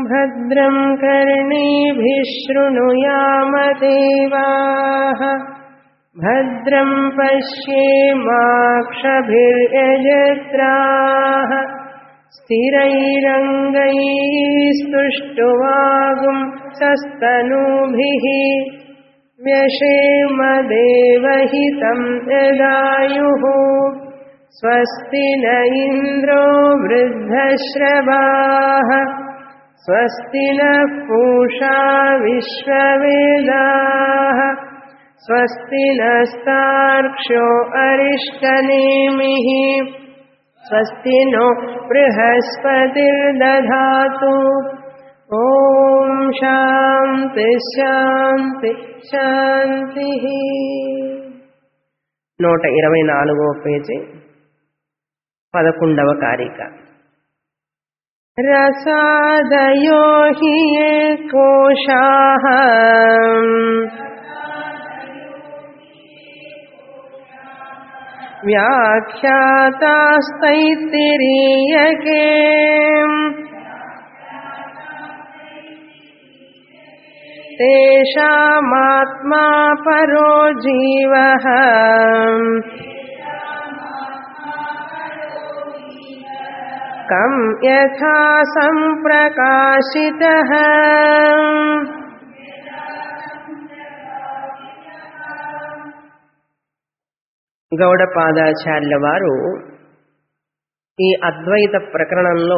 भद्रं कर्णेभिः शृणुयामदेवाः भद्रं पश्येमाक्षभिर्यजत्राः स्थिरैरङ्गैस्तुष्टुवागुं सस्तनूभिः व्यशेमदेवहितं यदायुः स्वस्ति न इन्द्रो वृद्धश्रवाः स्वस्ति नः पूषा विश्ववेदाः स्वस्ति नस्तार्क्ष्यो अरिष्टनेमिः स्वस्ति नो बृहस्पतिर्दधातु ॐ शान्ति శాంతి శాంతి నూట ఇరవై నాలుగవ పేజీ పదకొండవ కారిక రసాదయో హి ఏ కోశాః వ్యాఖ్యాతాస్తైత్తిరీయకే तेषामात्मा परो जीवः कं यथा सम्प्रकाशितः గౌడపాదాచార్యుల వారు ఈ అద్వైత ప్రకరణంలో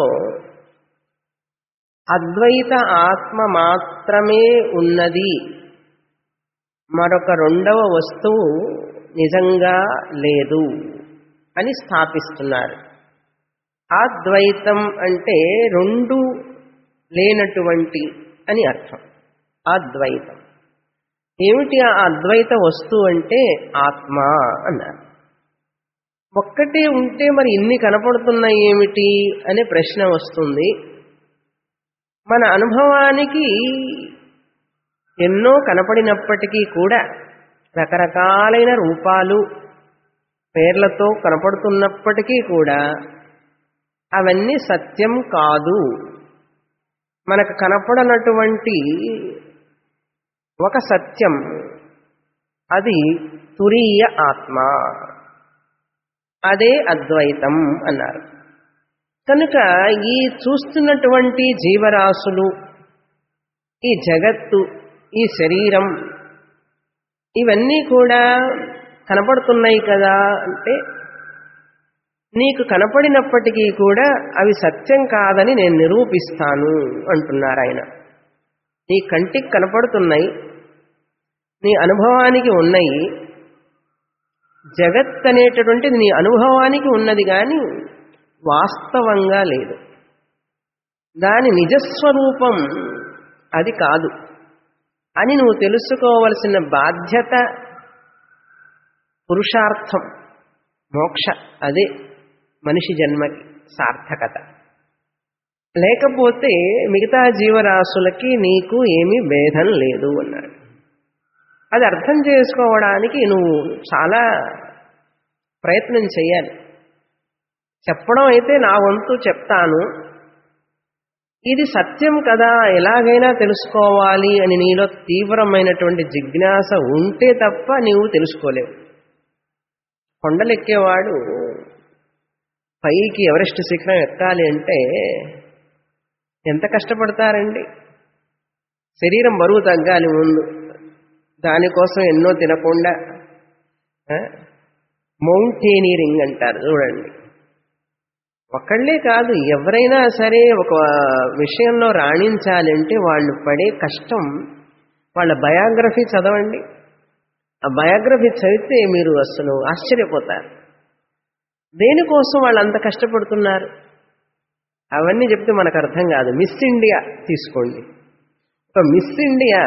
అద్వైత ఆత్మ మాత్రమే ఉన్నది మరొక రెండవ వస్తువు నిజంగా లేదు అని స్థాపిస్తున్నారు అద్వైతం అంటే రెండు లేనటువంటి అని అర్థం అద్వైతం ఏమిటి ఆ అద్వైత వస్తువు అంటే ఆత్మ అన్నారు ఒక్కటే ఉంటే మరి ఇన్ని కనపడుతున్నాయి ఏమిటి అనే ప్రశ్న వస్తుంది మన అనుభవానికి ఎన్నో కనపడినప్పటికీ కూడా రకరకాలైన రూపాలు పేర్లతో కనపడుతున్నప్పటికీ కూడా అవన్నీ సత్యం కాదు మనకు కనపడనటువంటి ఒక సత్యం అది తురీయ ఆత్మ అదే అద్వైతం అన్నారు కనుక ఈ చూస్తున్నటువంటి జీవరాశులు ఈ జగత్తు ఈ శరీరం ఇవన్నీ కూడా కనపడుతున్నాయి కదా అంటే నీకు కనపడినప్పటికీ కూడా అవి సత్యం కాదని నేను నిరూపిస్తాను అంటున్నారు ఆయన నీ కంటికి కనపడుతున్నాయి నీ అనుభవానికి ఉన్నాయి జగత్ అనేటటువంటిది నీ అనుభవానికి ఉన్నది కానీ వాస్తవంగా లేదు దాని నిజస్వరూపం అది కాదు అని నువ్వు తెలుసుకోవలసిన బాధ్యత పురుషార్థం మోక్ష అదే మనిషి జన్మకి సార్థకత లేకపోతే మిగతా జీవరాశులకి నీకు ఏమీ భేదం లేదు అన్నాడు అది అర్థం చేసుకోవడానికి నువ్వు చాలా ప్రయత్నం చేయాలి చెప్పడం అయితే నా వంతు చెప్తాను ఇది సత్యం కదా ఎలాగైనా తెలుసుకోవాలి అని నీలో తీవ్రమైనటువంటి జిజ్ఞాస ఉంటే తప్ప నీవు తెలుసుకోలేవు కొండలెక్కేవాడు పైకి ఎవరెస్ట్ శిఖరం ఎక్కాలి అంటే ఎంత కష్టపడతారండి శరీరం బరువు తగ్గాలి ముందు దానికోసం ఎన్నో తినకుండా మౌంటైనీరింగ్ అంటారు చూడండి ఒకళ్ళే కాదు ఎవరైనా సరే ఒక విషయంలో రాణించాలంటే వాళ్ళు పడే కష్టం వాళ్ళ బయోగ్రఫీ చదవండి ఆ బయోగ్రఫీ చదివితే మీరు అసలు ఆశ్చర్యపోతారు దేనికోసం వాళ్ళు అంత కష్టపడుతున్నారు అవన్నీ చెప్తే మనకు అర్థం కాదు మిస్ ఇండియా తీసుకోండి ఒక మిస్ ఇండియా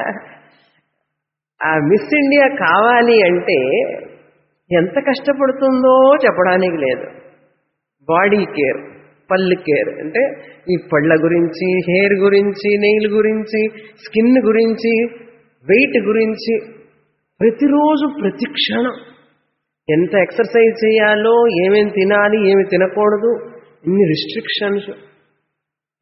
ఆ మిస్ ఇండియా కావాలి అంటే ఎంత కష్టపడుతుందో చెప్పడానికి లేదు బాడీ కేర్ పళ్ళు కేర్ అంటే ఈ పళ్ళ గురించి హెయిర్ గురించి నెయిల్ గురించి స్కిన్ గురించి వెయిట్ గురించి ప్రతిరోజు ప్రతి క్షణం ఎంత ఎక్సర్సైజ్ చేయాలో ఏమేమి తినాలి ఏమి తినకూడదు ఇన్ని రిస్ట్రిక్షన్స్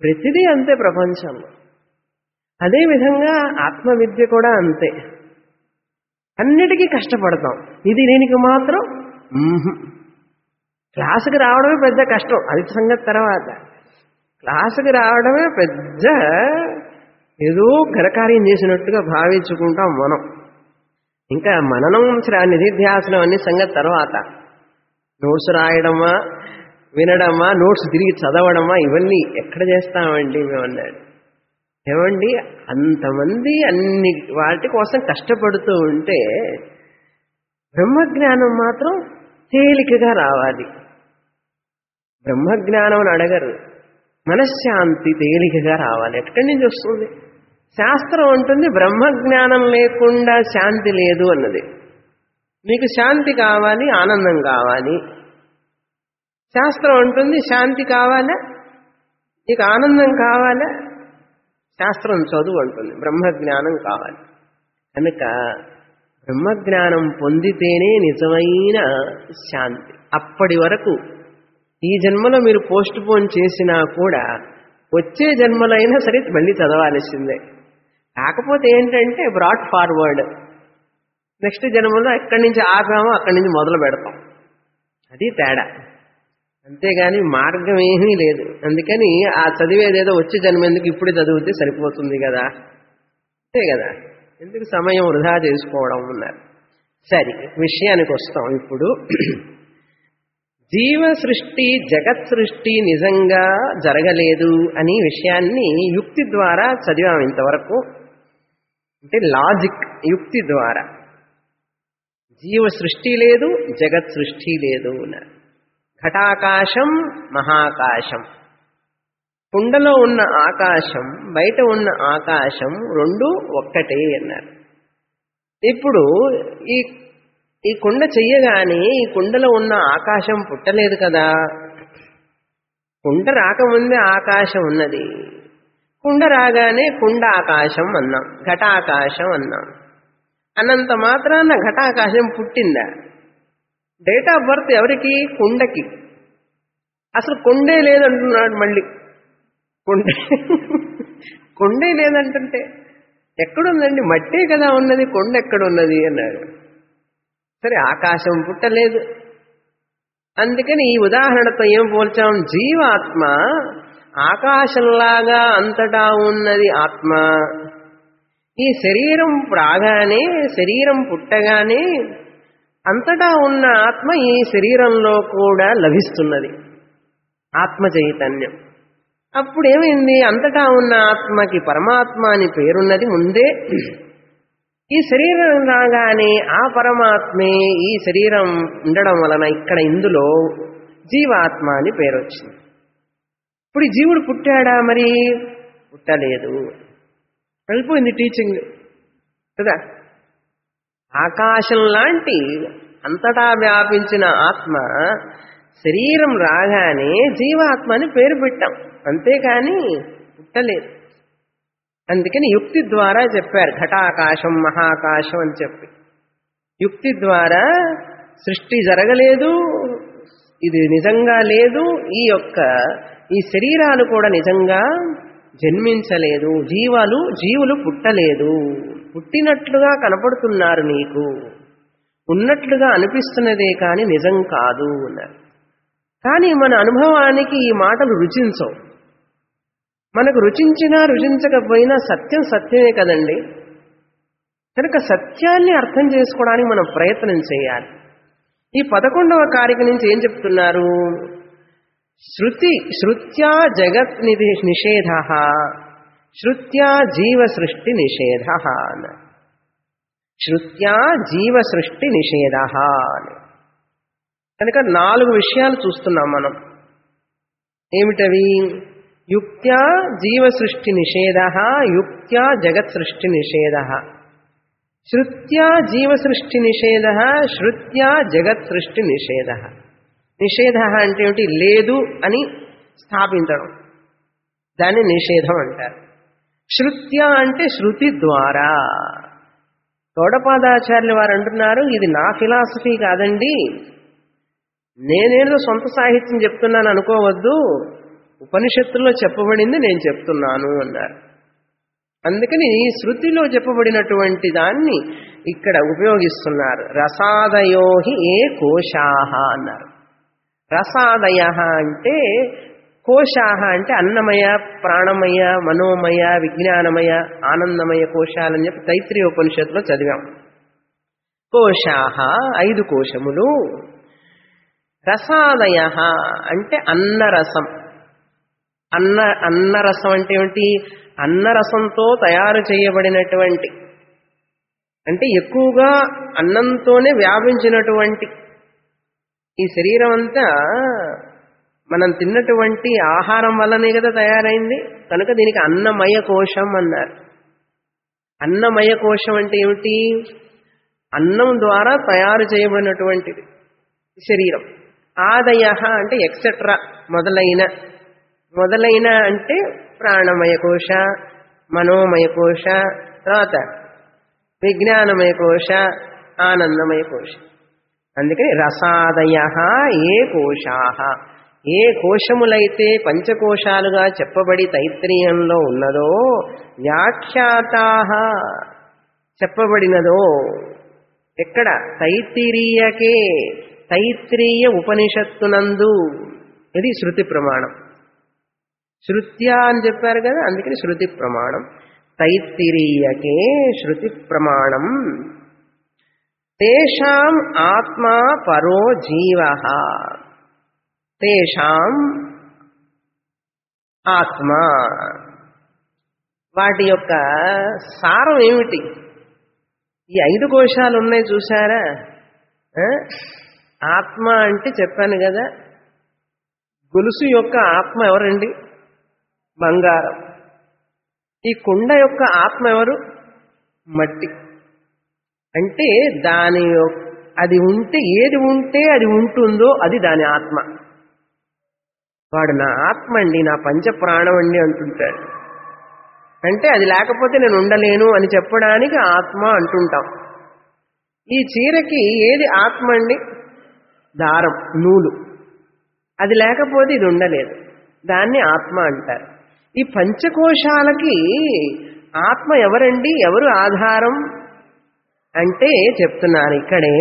ప్రతిదీ అంతే ప్రపంచంలో అదేవిధంగా ఆత్మవిద్య కూడా అంతే అన్నిటికీ కష్టపడతాం ఇది దీనికి మాత్రం మ్మ్హ్. క్లాసుకి రావడమే పెద్ద కష్టం అది సంగతి తర్వాత క్లాసుకి రావడమే పెద్ద ఏదో ఘనకార్యం చేసినట్టుగా భావించుకుంటాం మనం ఇంకా మననం శ్రా- నిధిధ్యాసనం అన్ని సంగతి తర్వాత నోట్స్ రాయడమా వినడమా నోట్స్ తిరిగి చదవడమా ఇవన్నీ ఎక్కడ చేస్తామండి మేము అన్నాడు ఏమండి అంతమంది అన్ని వాటి కోసం కష్టపడుతూ ఉంటే బ్రహ్మజ్ఞానం మాత్రం తేలికగా రావాలి బ్రహ్మజ్ఞానం అని అడగరు మనశ్శాంతి తేలికగా రావాలి ఎక్కడి నుంచి వస్తుంది శాస్త్రం ఉంటుంది బ్రహ్మజ్ఞానం లేకుండా శాంతి లేదు అన్నది మీకు శాంతి కావాలి ఆనందం కావాలి శాస్త్రం ఉంటుంది శాంతి కావాలా నీకు ఆనందం కావాలా శాస్త్రం చదువు అంటుంది బ్రహ్మజ్ఞానం కావాలి కనుక బ్రహ్మజ్ఞానం పొందితేనే నిజమైన శాంతి అప్పటి వరకు ఈ జన్మలో మీరు పోస్ట్ పోన్ చేసినా కూడా వచ్చే జన్మలో అయినా సరే మళ్ళీ చదవాల్సిందే కాకపోతే ఏంటంటే బ్రాడ్ ఫార్వర్డ్ నెక్స్ట్ జన్మలో ఎక్కడి నుంచి ఆపామో అక్కడి నుంచి మొదలు పెడతాం అది తేడా అంతేగాని మార్గం ఏమీ లేదు అందుకని ఆ చదివేదేదో వచ్చే జన్మ ఎందుకు ఇప్పుడు చదివితే సరిపోతుంది కదా అంతే కదా ఎందుకు సమయం వృధా చేసుకోవడం ఉన్నారు సరే విషయానికి వస్తాం ఇప్పుడు జీవ సృష్టి జగత్ సృష్టి నిజంగా జరగలేదు అని విషయాన్ని యుక్తి ద్వారా చదివాం ఇంతవరకు అంటే లాజిక్ యుక్తి ద్వారా జీవ సృష్టి లేదు జగత్ సృష్టి లేదు అన్నారు ఘటాకాశం మహాకాశం కుండలో ఉన్న ఆకాశం బయట ఉన్న ఆకాశం రెండు ఒక్కటే అన్నారు ఇప్పుడు ఈ ఈ కుండ చెయ్యగానే ఈ కుండలో ఉన్న ఆకాశం పుట్టలేదు కదా కుండ రాకముందే ఆకాశం ఉన్నది కుండ రాగానే కుండ ఆకాశం అన్నాం ఘటాకాశం అన్నాం అన్నంత మాత్రాన ఘటాకాశం పుట్టిందా డేట్ ఆఫ్ బర్త్ ఎవరికి కుండకి అసలు కొండే లేదంటున్నాడు మళ్ళీ కొండే కొండే లేదంటుంటే ఎక్కడుందండి మట్టే కదా ఉన్నది కొండ ఎక్కడున్నది అన్నాడు సరే ఆకాశం పుట్టలేదు అందుకని ఈ ఉదాహరణతో ఏం పోల్చాం జీవాత్మ ఆకాశంలాగా అంతటా ఉన్నది ఆత్మ ఈ శరీరం రాగానే శరీరం పుట్టగానే అంతటా ఉన్న ఆత్మ ఈ శరీరంలో కూడా లభిస్తున్నది ఆత్మ చైతన్యం అప్పుడేమైంది అంతటా ఉన్న ఆత్మకి పరమాత్మ అని పేరున్నది ముందే ఈ శరీరం రాగానే ఆ పరమాత్మే ఈ శరీరం ఉండడం వలన ఇక్కడ ఇందులో జీవాత్మ అని పేరు వచ్చింది ఇప్పుడు ఈ జీవుడు పుట్టాడా మరి పుట్టలేదు వెళ్ళిపోయింది టీచింగ్ కదా ఆకాశం లాంటి అంతటా వ్యాపించిన ఆత్మ శరీరం రాగానే జీవాత్మ అని పేరు పెట్టాం అంతేకాని పుట్టలేదు అందుకని యుక్తి ద్వారా చెప్పారు ఘటాకాశం మహాకాశం అని చెప్పి యుక్తి ద్వారా సృష్టి జరగలేదు ఇది నిజంగా లేదు ఈ యొక్క ఈ శరీరాలు కూడా నిజంగా జన్మించలేదు జీవాలు జీవులు పుట్టలేదు పుట్టినట్లుగా కనపడుతున్నారు నీకు ఉన్నట్లుగా అనిపిస్తున్నదే కానీ నిజం కాదు అన్నారు కానీ మన అనుభవానికి ఈ మాటలు రుచించవు మనకు రుచించినా రుచించకపోయినా సత్యం సత్యమే కదండి కనుక సత్యాన్ని అర్థం చేసుకోవడానికి మనం ప్రయత్నం చేయాలి ఈ పదకొండవ కారిక నుంచి ఏం చెప్తున్నారు శృతి శృత్యా జగత్ నిధి నిషేధ శృత్యా జీవ సృష్టి నిషేధ అన్నారు శృత్యా జీవ సృష్టి నిషేధ అని కనుక నాలుగు విషయాలు చూస్తున్నాం మనం ఏమిటవి యుక్త్యా జీవ సృష్టి నిషేధ యుక్త్యా జగత్ సృష్టి నిషేధ శృత్యా జీవ సృష్టి నిషేధ శృత్యా జగత్ సృష్టి నిషేధ నిషేధ అంటే ఏమిటి లేదు అని స్థాపించడం దాన్ని నిషేధం అంటారు శృత్య అంటే శృతి ద్వారా గౌడపాదాచార్యులు వారు అంటున్నారు ఇది నా ఫిలాసఫీ కాదండి నేనేదో సొంత సాహిత్యం చెప్తున్నాను అనుకోవద్దు ఉపనిషత్తుల్లో చెప్పబడింది నేను చెప్తున్నాను అన్నారు అందుకని ఈ శృతిలో చెప్పబడినటువంటి దాన్ని ఇక్కడ ఉపయోగిస్తున్నారు రసాదయోహి ఏ కోశాహ అన్నారు రసాదయ అంటే కోశాహ అంటే అన్నమయ ప్రాణమయ మనోమయ విజ్ఞానమయ ఆనందమయ కోశాలని చెప్పి తైత్రీయ ఉపనిషత్తులో చదివాం కోశాహ ఐదు కోశములు రసాదయ అంటే అన్నరసం అన్న అన్నరసం అంటే ఏమిటి అన్నరసంతో తయారు చేయబడినటువంటి అంటే ఎక్కువగా అన్నంతోనే వ్యాపించినటువంటి ఈ శరీరం అంతా మనం తిన్నటువంటి ఆహారం వల్లనే కదా తయారైంది కనుక దీనికి అన్నమయ కోశం అన్నారు అన్నమయ కోశం అంటే ఏమిటి అన్నం ద్వారా తయారు చేయబడినటువంటిది శరీరం ఆదయ అంటే ఎక్సెట్రా మొదలైన మొదలైన అంటే ప్రాణమయ కోశ మనోమయ కోశ తర్వాత విజ్ఞానమయ కోశ ఆనందమయ కోశ అందుకని రసాదయ ఏ కోశా ఏ కోశములైతే పంచకోశాలుగా చెప్పబడి తైత్రీయంలో ఉన్నదో వ్యాఖ్యాతా చెప్పబడినదో ఎక్కడ తైత్తిరీయకే తైత్రీయ ఉపనిషత్తునందు ఇది శృతి ప్రమాణం శృత్యా అని చెప్పారు కదా అందుకని శృతి ప్రమాణం తైత్తిరీయకే శృతి ప్రమాణం తేషాం ఆత్మా పరో జీవ తేషాం ఆత్మ వాటి యొక్క సారం ఏమిటి ఈ ఐదు కోశాలు ఉన్నాయి చూసారా ఆ? ఆత్మ అంటే చెప్పాను కదా గొలుసు యొక్క ఆత్మ ఎవరండి బంగారం ఈ కుండ యొక్క ఆత్మ ఎవరు మట్టి అంటే దాని యొ- అది ఉంటే ఏది ఉంటే అది ఉంటుందో అది దాని ఆత్మ వాడు నా ఆత్మ అండి నా పంచ ప్రాణం అండి అంటుంటాడు అంటే అది లేకపోతే నేను ఉండలేను అని చెప్పడానికి ఆత్మ అంటుంటాం ఈ చీరకి ఏది ఆత్మ అండి దారం నూలు అది లేకపోతే ఇది ఉండలేదు దాన్ని ఆత్మ అంటారు ఈ పంచకోశాలకి ఆత్మ ఎవరండి ఎవరు ఆధారం అంటే చెప్తున్నారు ఇక్కడే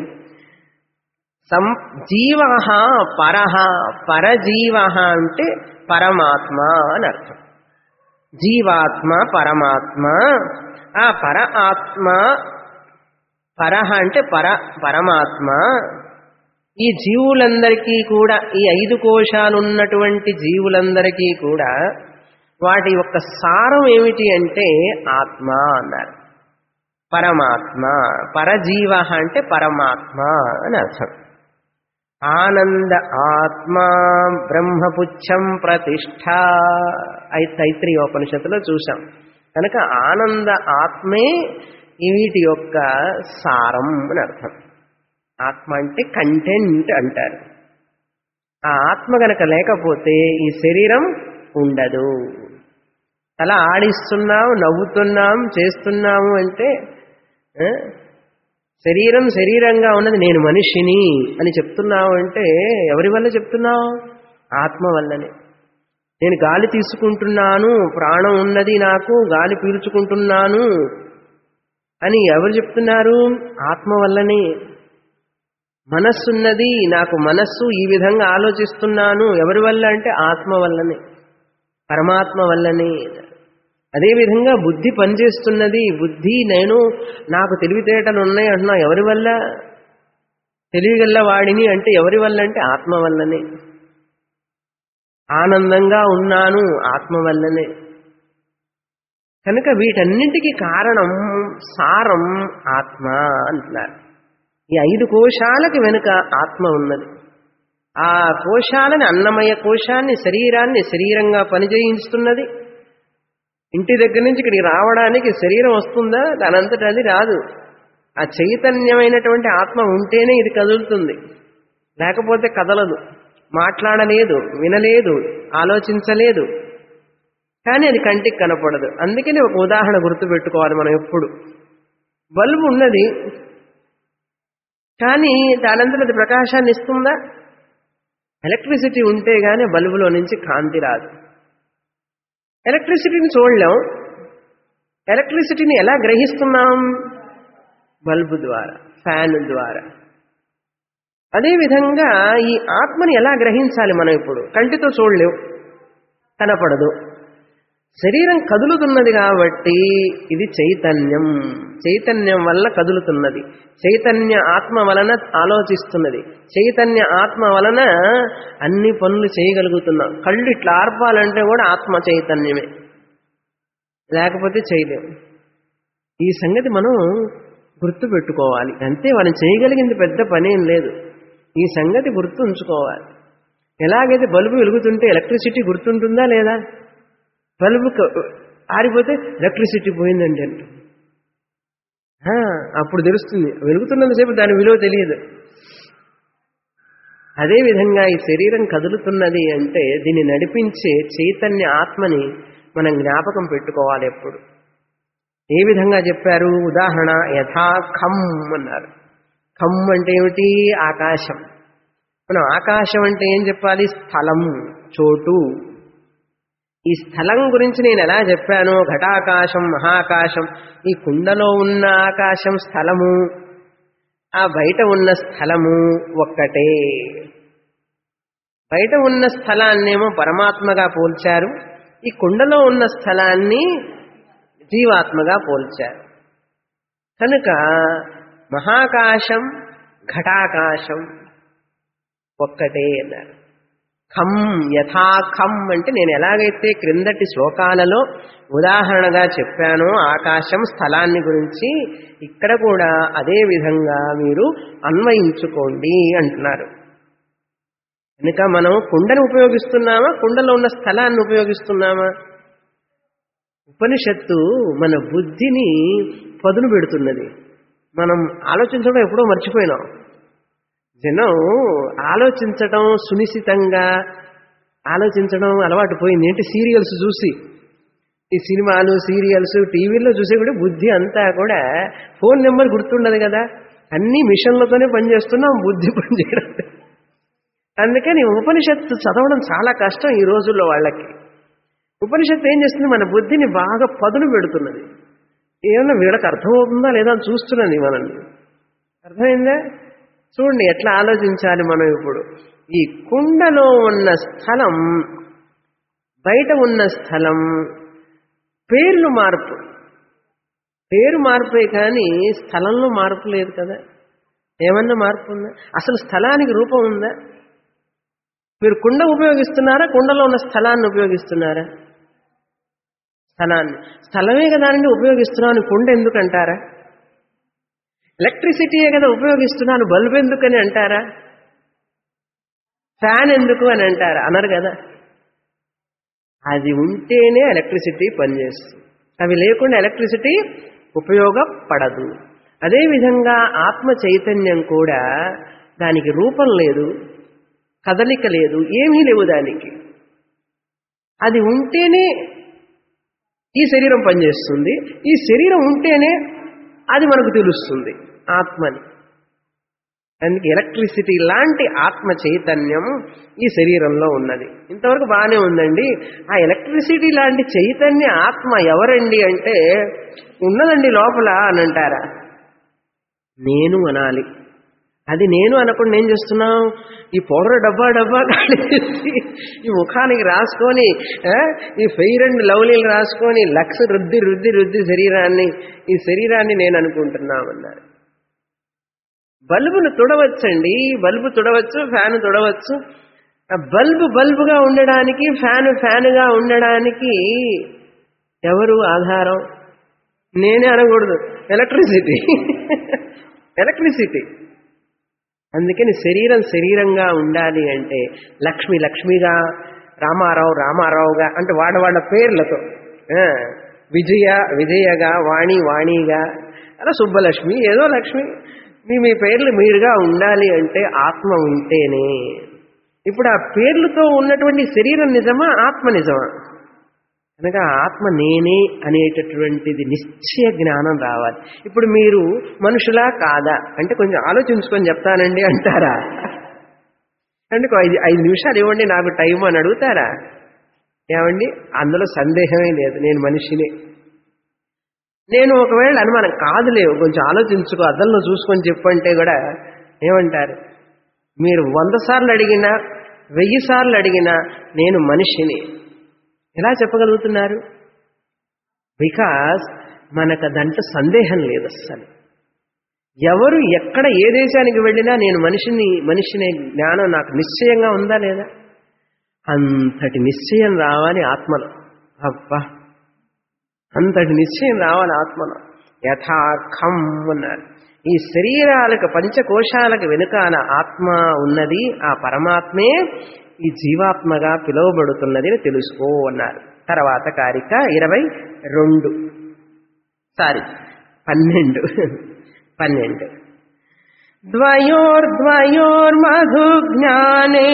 సం జీవ పరహ పరజీవ అంటే పరమాత్మ అని అర్థం జీవాత్మ పరమాత్మ ఆ పర ఆత్మ పరహ అంటే పర పరమాత్మ ఈ జీవులందరికీ కూడా ఈ ఐదు కోశాలు ఉన్నటువంటి జీవులందరికీ కూడా వాటి యొక్క సారం ఏమిటి అంటే ఆత్మ అన్నారు పరమాత్మ పరజీవ అంటే పరమాత్మ అని అర్థం ఆనంద ఆత్మ బ్రహ్మపుచ్చం ప్రతిష్ట అయి తైత్రీయోపనిషత్తులో చూసాం కనుక ఆనంద ఆత్మే వీటి యొక్క సారం అని అర్థం ఆత్మ అంటే కంటెంట్ అంటారు ఆ ఆత్మ గనక లేకపోతే ఈ శరీరం ఉండదు అలా ఆడిస్తున్నాం నవ్వుతున్నాం చేస్తున్నాము అంటే ఆ, శరీరం శరీరంగా ఉన్నది నేను మనిషిని అని చెప్తున్నావు అంటే ఎవరి వల్ల చెప్తున్నావు ఆత్మ వల్లనే నేను గాలి తీసుకుంటున్నాను ప్రాణం ఉన్నది నాకు గాలి పీల్చుకుంటున్నాను అని ఎవరు చెప్తున్నారు ఆత్మ వల్లనే మనస్సున్నది నాకు మనస్సు ఈ విధంగా ఆలోచిస్తున్నాను ఎవరి వల్ల అంటే ఆత్మ వల్లనే పరమాత్మ వల్లనే అదేవిధంగా బుద్ధి పనిచేస్తున్నది బుద్ధి నేను నాకు తెలివితేటలు ఉన్నాయి అంటున్నా ఎవరి వల్ల తెలివిగల్ల వాడిని అంటే ఎవరి వల్ల అంటే ఆత్మ వల్లనే ఆనందంగా ఉన్నాను ఆత్మ వల్లనే కనుక వీటన్నింటికి కారణం సారం ఆత్మ అంటున్నారు ఈ ఐదు కోశాలకి వెనుక ఆత్మ ఉన్నది ఆ కోశాలని అన్నమయ కోశాన్ని శరీరాన్ని శరీరంగా పనిచేయిస్తున్నది ఇంటి దగ్గర నుంచి ఇక్కడికి రావడానికి శరీరం వస్తుందా దానంతట అది రాదు ఆ చైతన్యమైనటువంటి ఆత్మ ఉంటేనే ఇది కదులుతుంది లేకపోతే కదలదు మాట్లాడలేదు వినలేదు ఆలోచించలేదు కానీ అది కంటికి కనపడదు అందుకని ఒక ఉదాహరణ గుర్తుపెట్టుకోవాలి మనం ఎప్పుడు బల్బు ఉన్నది కానీ దానంతట అది ప్రకాశాన్ని ఇస్తుందా ఎలక్ట్రిసిటీ ఉంటే గానీ బల్బులో నుంచి కాంతి రాదు ఎలక్ట్రిసిటీని చూడలేం ఎలక్ట్రిసిటీని ఎలా గ్రహిస్తున్నాం బల్బు ద్వారా ఫ్యాన్ ద్వారా అదేవిధంగా ఈ ఆత్మని ఎలా గ్రహించాలి మనం ఇప్పుడు కంటితో చూడలేం కనపడదు శరీరం కదులుతున్నది కాబట్టి ఇది చైతన్యం చైతన్యం వల్ల కదులుతున్నది చైతన్య ఆత్మ వలన ఆలోచిస్తున్నది చైతన్య ఆత్మ వలన అన్ని పనులు చేయగలుగుతున్నాం కళ్ళు ఇట్లా ఆర్పాలంటే కూడా ఆత్మ చైతన్యమే లేకపోతే చేయలేం ఈ సంగతి మనం గుర్తు పెట్టుకోవాలి అంతే మనం చేయగలిగింది పెద్ద పనేం లేదు ఈ సంగతి గుర్తు ఉంచుకోవాలి ఎలాగైతే బల్బు వెలుగుతుంటే ఎలక్ట్రిసిటీ గుర్తుంటుందా లేదా బల్బు క- ఆరిపోతే ఎలక్ట్రిసిటీ పోయిందండి అంటే ఆ, అప్పుడు తెలుస్తుంది వెలుగుతున్నంతసేపు దాని విలువ తెలియదు అదేవిధంగా ఈ శరీరం కదులుతున్నది అంటే దీన్ని నడిపించే చైతన్య ఆత్మని మనం జ్ఞాపకం పెట్టుకోవాలి ఎప్పుడు ఏ విధంగా చెప్పారు ఉదాహరణ యథా ఖమ్ అన్నారు ఖమ్ అంటే ఏమిటి ఆకాశం మనం ఆకాశం అంటే ఏం చెప్పాలి స్థలం చోటు ఈ స్థలం గురించి నేను ఎలా చెప్పానో ఘటాకాశం మహాకాశం ఈ కుండలో ఉన్న ఆకాశం స్థలము ఆ బయట ఉన్న స్థలము ఒక్కటే బయట ఉన్న స్థలాన్నేమో పరమాత్మగా పోల్చారు ఈ కుండలో ఉన్న స్థలాన్ని జీవాత్మగా పోల్చారు కనుక మహాకాశం ఘటాకాశం ఒక్కటే అన్నారు ఖమ్ యథా ఖమ్ అంటే నేను ఎలాగైతే క్రిందటి శ్లోకాలలో ఉదాహరణగా చెప్పానో ఆకాశం స్థలాన్ని గురించి ఇక్కడ కూడా అదే విధంగా మీరు అన్వయించుకోండి అంటున్నారు కనుక మనం కుండను ఉపయోగిస్తున్నామా కుండలో ఉన్న స్థలాన్ని ఉపయోగిస్తున్నామా ఉపనిషత్తు మన బుద్ధిని పదును పెడుతున్నది మనం ఆలోచించడం ఎప్పుడో మర్చిపోయినాం జనం ఆలోచించడం సునిశ్చితంగా ఆలోచించడం అలవాటు పోయింది ఏంటి సీరియల్స్ చూసి ఈ సినిమాలు సీరియల్స్ టీవీల్లో చూసే కూడా బుద్ధి అంతా కూడా ఫోన్ నెంబర్ గుర్తుండదు కదా అన్ని మిషన్లతోనే పనిచేస్తున్నాం బుద్ధి పనిచేయడం లేదు. అందుకని ఉపనిషత్తు చదవడం చాలా కష్టం ఈ రోజుల్లో వాళ్ళకి ఉపనిషత్తు ఏం చేస్తుంది మన బుద్ధిని బాగా పదును పెడుతున్నది ఏమన్నా వీళ్ళకి అర్థమవుతుందా లేదా అని చూస్తున్నది మనల్ని అర్థమైందా చూడండి ఎట్లా ఆలోచించాలి మనం ఇప్పుడు ఈ కుండలో ఉన్న స్థలం బయట ఉన్న స్థలం పేర్లు మార్పు పేరు మార్పే కానీ స్థలంలో మార్పు లేదు కదా ఏమన్నా మార్పు ఉందా అసలు స్థలానికి రూపం ఉందా మీరు కుండ ఉపయోగిస్తున్నారా కుండలో ఉన్న స్థలాన్ని ఉపయోగిస్తున్నారా స్థలాన్ని స్థలమే కదా అండి ఉపయోగిస్తున్నాను కుండ ఎందుకంటారా ఎలక్ట్రిసిటీయే కదా ఉపయోగిస్తున్నాను బల్బ్ ఎందుకని అంటారా ఫ్యాన్ ఎందుకు అని అంటారా అనరు కదా అది ఉంటేనే ఎలక్ట్రిసిటీ పనిచేస్తుంది అవి లేకుండా ఎలక్ట్రిసిటీ ఉపయోగపడదు అదేవిధంగా ఆత్మ చైతన్యం కూడా దానికి రూపం లేదు కదలిక లేదు ఏమీ లేవు దానికి అది ఉంటేనే ఈ శరీరం పనిచేస్తుంది ఈ శరీరం ఉంటేనే అది మనకు తెలుస్తుంది ఆత్మని అందుకే ఎలక్ట్రిసిటీ లాంటి ఆత్మ చైతన్యం ఈ శరీరంలో ఉన్నది ఇంతవరకు బాగానే ఉందండి ఆ ఎలక్ట్రిసిటీ లాంటి చైతన్య ఆత్మ ఎవరండి అంటే ఉన్నదండి లోపల అని అంటారా నేను అనాలి అది నేను అనకుండా ఏం చేస్తున్నాం ఈ పౌడర్ డబ్బా డబ్బా ఖాళీ చేసి ఈ ముఖానికి రాసుకొని ఆ, ఈ ఫెయిర్ అండ్ లవ్లీలు రాసుకొని లక్ష రుద్ది రుద్ది రుద్ది శరీరాన్ని ఈ శరీరాన్ని నేను అనుకుంటున్నామన్నారు బల్బును తుడవచ్చండి బల్బు తుడవచ్చు ఫ్యాన్ తుడవచ్చు ఆ బల్బు బల్బుగా ఉండడానికి ఫ్యాన్ ఫ్యాన్గా ఉండడానికి ఎవరు ఆధారం నేనే అనకూడదు ఎలక్ట్రిసిటీ ఎలక్ట్రిసిటీ అందుకని శరీరం శరీరంగా ఉండాలి అంటే లక్ష్మి లక్ష్మిగా రామారావు రామారావుగా అంటే వాళ్ళ వాళ్ళ పేర్లతో ఆ, విజయ విజయగా వాణి వాణిగా అలా సుబ్బలక్ష్మి ఏదో లక్ష్మి మీ మీ పేర్లు మీరుగా ఉండాలి అంటే ఆత్మ ఉంటేనే ఇప్పుడు ఆ పేర్లతో ఉన్నటువంటి శరీరం నిజమా ఆత్మ నిజమా కనుక ఆత్మ నేనే అనేటటువంటిది నిశ్చయ జ్ఞానం రావాలి ఇప్పుడు మీరు మనుషులా కాదా అంటే కొంచెం ఆలోచించుకొని చెప్తానండి అంటారా అంటే ఒక ఐదు ఐదు నిమిషాలు ఇవ్వండి నాకు టైం అని అడుగుతారా ఏమండి అందులో సందేహమే లేదు నేను మనిషినే నేను ఒకవేళ అనుమానం కాదులేవు కొంచెం ఆలోచించుకో అద్దంలో చూసుకొని చెప్పంటే కూడా ఏమంటారు మీరు వంద సార్లు అడిగినా వెయ్యి సార్లు అడిగినా నేను మనిషిని ఎలా చెప్పగలుగుతున్నారు బికాస్ మనకు అదంటే సందేహం లేదు అస్సలు ఎవరు ఎక్కడ ఏ దేశానికి వెళ్ళినా నేను మనిషిని మనిషినే జ్ఞానం నాకు నిశ్చయంగా ఉందా లేదా అంతటి నిశ్చయం రావాలి ఆత్మలో అబ్బా అంతటి నిశ్చయం రావాలి ఆత్మలో యథార్థం అన్నారు ఈ శరీరాలకు పంచకోశాలకు వెనుకాల ఆత్మ ఉన్నది ఆ పరమాత్మే ఈ జీవాత్మగా పిలువబడుతున్నది అని తెలుసుకో అన్నారు తర్వాత కారిక ఇరవై రెండు సారీ పన్నెండు పన్నెండు ద్వయోర్ద్వయోర్మధు జ్ఞానే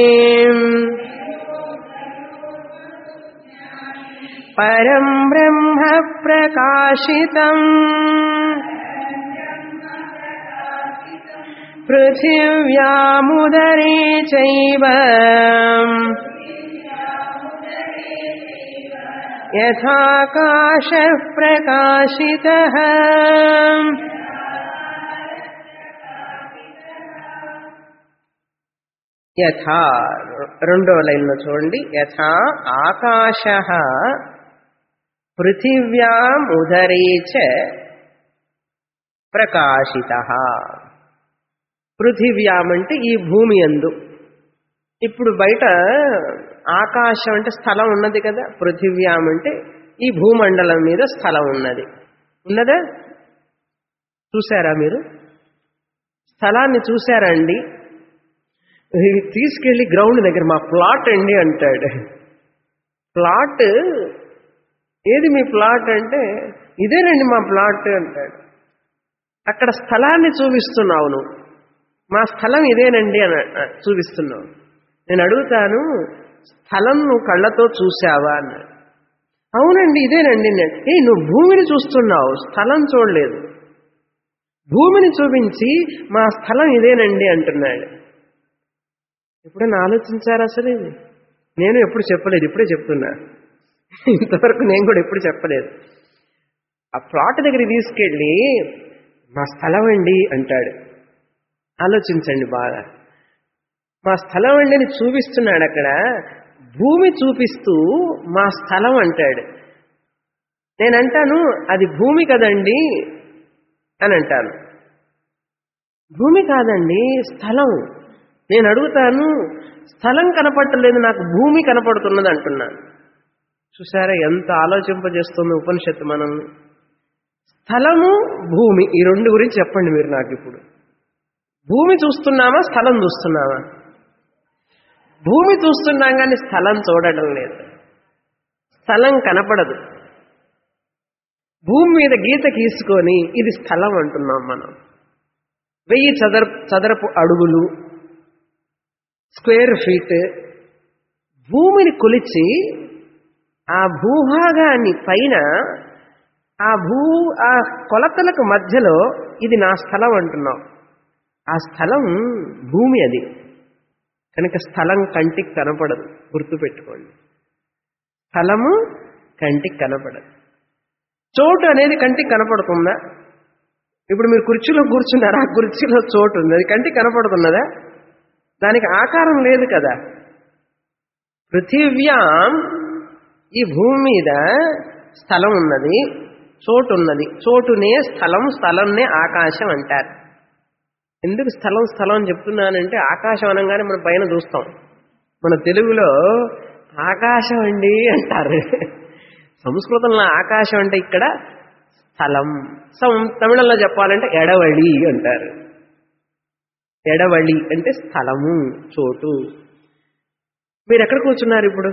పరం బ్రహ్మ ప్రకాశితం పృథివ్యాముదరే చైవ యథాకాశ ప్రకాశిత యథా రెండవ లైన్లో చూడండి యథా ఆకాశ పృథివ్యాం ఉదరే చ ప్రకాశిత పృథివ్యాం అంటే ఈ భూమి అందు ఇప్పుడు బయట ఆకాశం అంటే స్థలం ఉన్నది కదా పృథివ్యాం అంటే ఈ భూమండలం మీద స్థలం ఉన్నది ఉన్నదా చూసారా మీరు స్థలాన్ని చూసారా అండి తీసుకెళ్లి గ్రౌండ్ దగ్గర మా ప్లాట్ అండి అంటాడు ప్లాట్ ఏది మీ ప్లాట్ అంటే ఇదేనండి మా ప్లాట్ అంటాడు అక్కడ స్థలాన్ని చూపిస్తున్నావు నువ్వు మా స్థలం ఇదేనండి అని చూపిస్తున్నావు నేను అడుగుతాను స్థలం నువ్వు కళ్ళతో చూసావా అన్నాడు అవునండి ఇదేనండి ఏ నువ్వు భూమిని చూస్తున్నావు స్థలం చూడలేదు భూమిని చూపించి మా స్థలం ఇదేనండి అంటున్నాడు ఎప్పుడైనా ఆలోచించారా అసలు ఇది నేను ఎప్పుడు చెప్పలేదు ఇప్పుడే చెప్తున్నా ఇంతవరకు నేను కూడా ఎప్పుడు చెప్పలేదు ఆ ప్లాట్ దగ్గరికి తీసుకెళ్ళి మా స్థలం అండి అంటాడు ఆలోచించండి బాగా మా స్థలం అండి అని చూపిస్తున్నాడు అక్కడ భూమి చూపిస్తూ మా స్థలం అంటాడు నేనంటాను అది భూమి కదండి అని అంటాను భూమి కాదండి స్థలం నేను అడుగుతాను స్థలం కనపడలేదు నాకు భూమి కనపడుతున్నది అంటున్నాను చూసారా ఎంత ఆలోచింపజేస్తుంది ఉపనిషత్తు మనల్ని స్థలము భూమి ఈ రెండు గురించి చెప్పండి మీరు నాకు ఇప్పుడు భూమి చూస్తున్నామా స్థలం చూస్తున్నామా భూమి చూస్తున్నాం కానీ స్థలం చూడటం లేదు స్థలం కనపడదు భూమి మీద గీత గీసుకొని ఇది స్థలం అంటున్నాం మనం వెయ్యి చదర చదరపు అడుగులు స్క్వేర్ ఫీట్ భూమిని కొలిచి ఆ భూభాగాన్ని పైన ఆ భూ ఆ కొలతలకు మధ్యలో ఇది నా స్థలం అంటున్నాం ఆ స్థలం భూమి అది కనుక స్థలం కంటికి కనపడదు గుర్తుపెట్టుకోండి స్థలము కంటికి కనపడదు చోటు అనేది కంటికి కనపడుతుందా ఇప్పుడు మీరు కుర్చీలో కూర్చున్నారు ఆ కుర్చీలో చోటు ఉంది అది కంటికి కనపడుతున్నదా దానికి ఆకారం లేదు కదా పృథివ్యాం ఈ భూమి మీద స్థలం ఉన్నది చోటు ఉన్నది చోటునే స్థలం స్థలంనే ఆకాశం అంటారు ఎందుకు స్థలం స్థలం అని చెప్తున్నానంటే ఆకాశం అనగానే మనం పైన చూస్తాం మన తెలుగులో ఆకాశం అండి అంటారు సంస్కృతంలో ఆకాశం అంటే ఇక్కడ స్థలం సం తమిళంలో చెప్పాలంటే ఎడవళి అంటారు ఎడవళి అంటే స్థలము చోటు మీరు ఎక్కడ కూర్చున్నారు ఇప్పుడు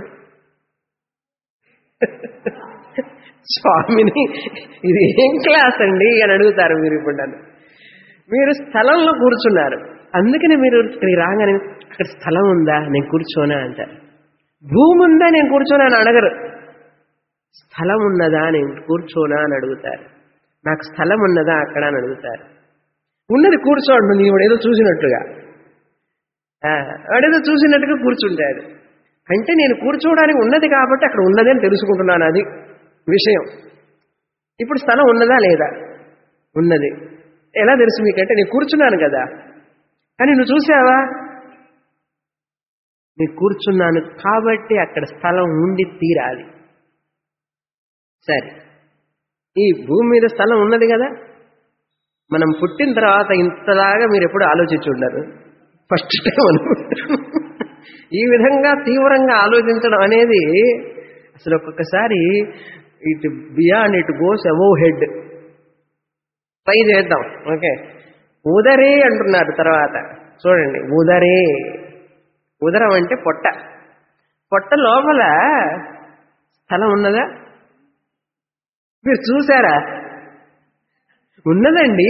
స్వామిని ఇది ఏం క్లాస్ అండి అని అడుగుతారు మీరు ఇప్పుడు నన్ను మీరు స్థలంలో కూర్చున్నారు అందుకని మీరు ఇక్కడికి రాగానే అక్కడ స్థలం ఉందా నేను కూర్చోనా అంటారు భూమి ఉందా నేను కూర్చోనా అని అడగరు స్థలం ఉన్నదా నేను కూర్చోనా అని అడుగుతారు నాకు స్థలం ఉన్నదా అక్కడ అని అడుగుతారు ఉన్నది కూర్చోండి నీవు ఏదో చూసినట్టుగా ఆ, వాడేదో చూసినట్టుగా కూర్చుంటాడు అంటే నేను కూర్చోవడానికి ఉన్నది కాబట్టి అక్కడ ఉన్నది అని తెలుసుకుంటున్నాను అది విషయం ఇప్పుడు స్థలం ఉన్నదా లేదా ఉన్నది ఎలా తెలుసు మీకంటే నేను కూర్చున్నాను కదా కానీ నువ్వు చూసావా నేను కూర్చున్నాను కాబట్టి అక్కడ స్థలం ఉండి తీరాలి సరే ఈ భూమి మీద స్థలం ఉన్నది కదా మనం పుట్టిన తర్వాత ఇంతలాగా మీరు ఎప్పుడు ఆలోచించి ఉండరు ఫస్ట్ టైం అనుకుంటాను ఈ విధంగా తీవ్రంగా ఆలోచించడం అనేది అసలు ఒక్కొక్కసారి ఇటు బియాండ్ ఇటు గోస్ అబోవ్ హెడ్ ట్రై చేద్దాం ఓకే ఉదరే అంటున్నారు తర్వాత చూడండి ఉదరే ఉదరం అంటే పొట్ట పొట్ట లోపల స్థలం ఉన్నదా మీరు చూసారా ఉన్నదండి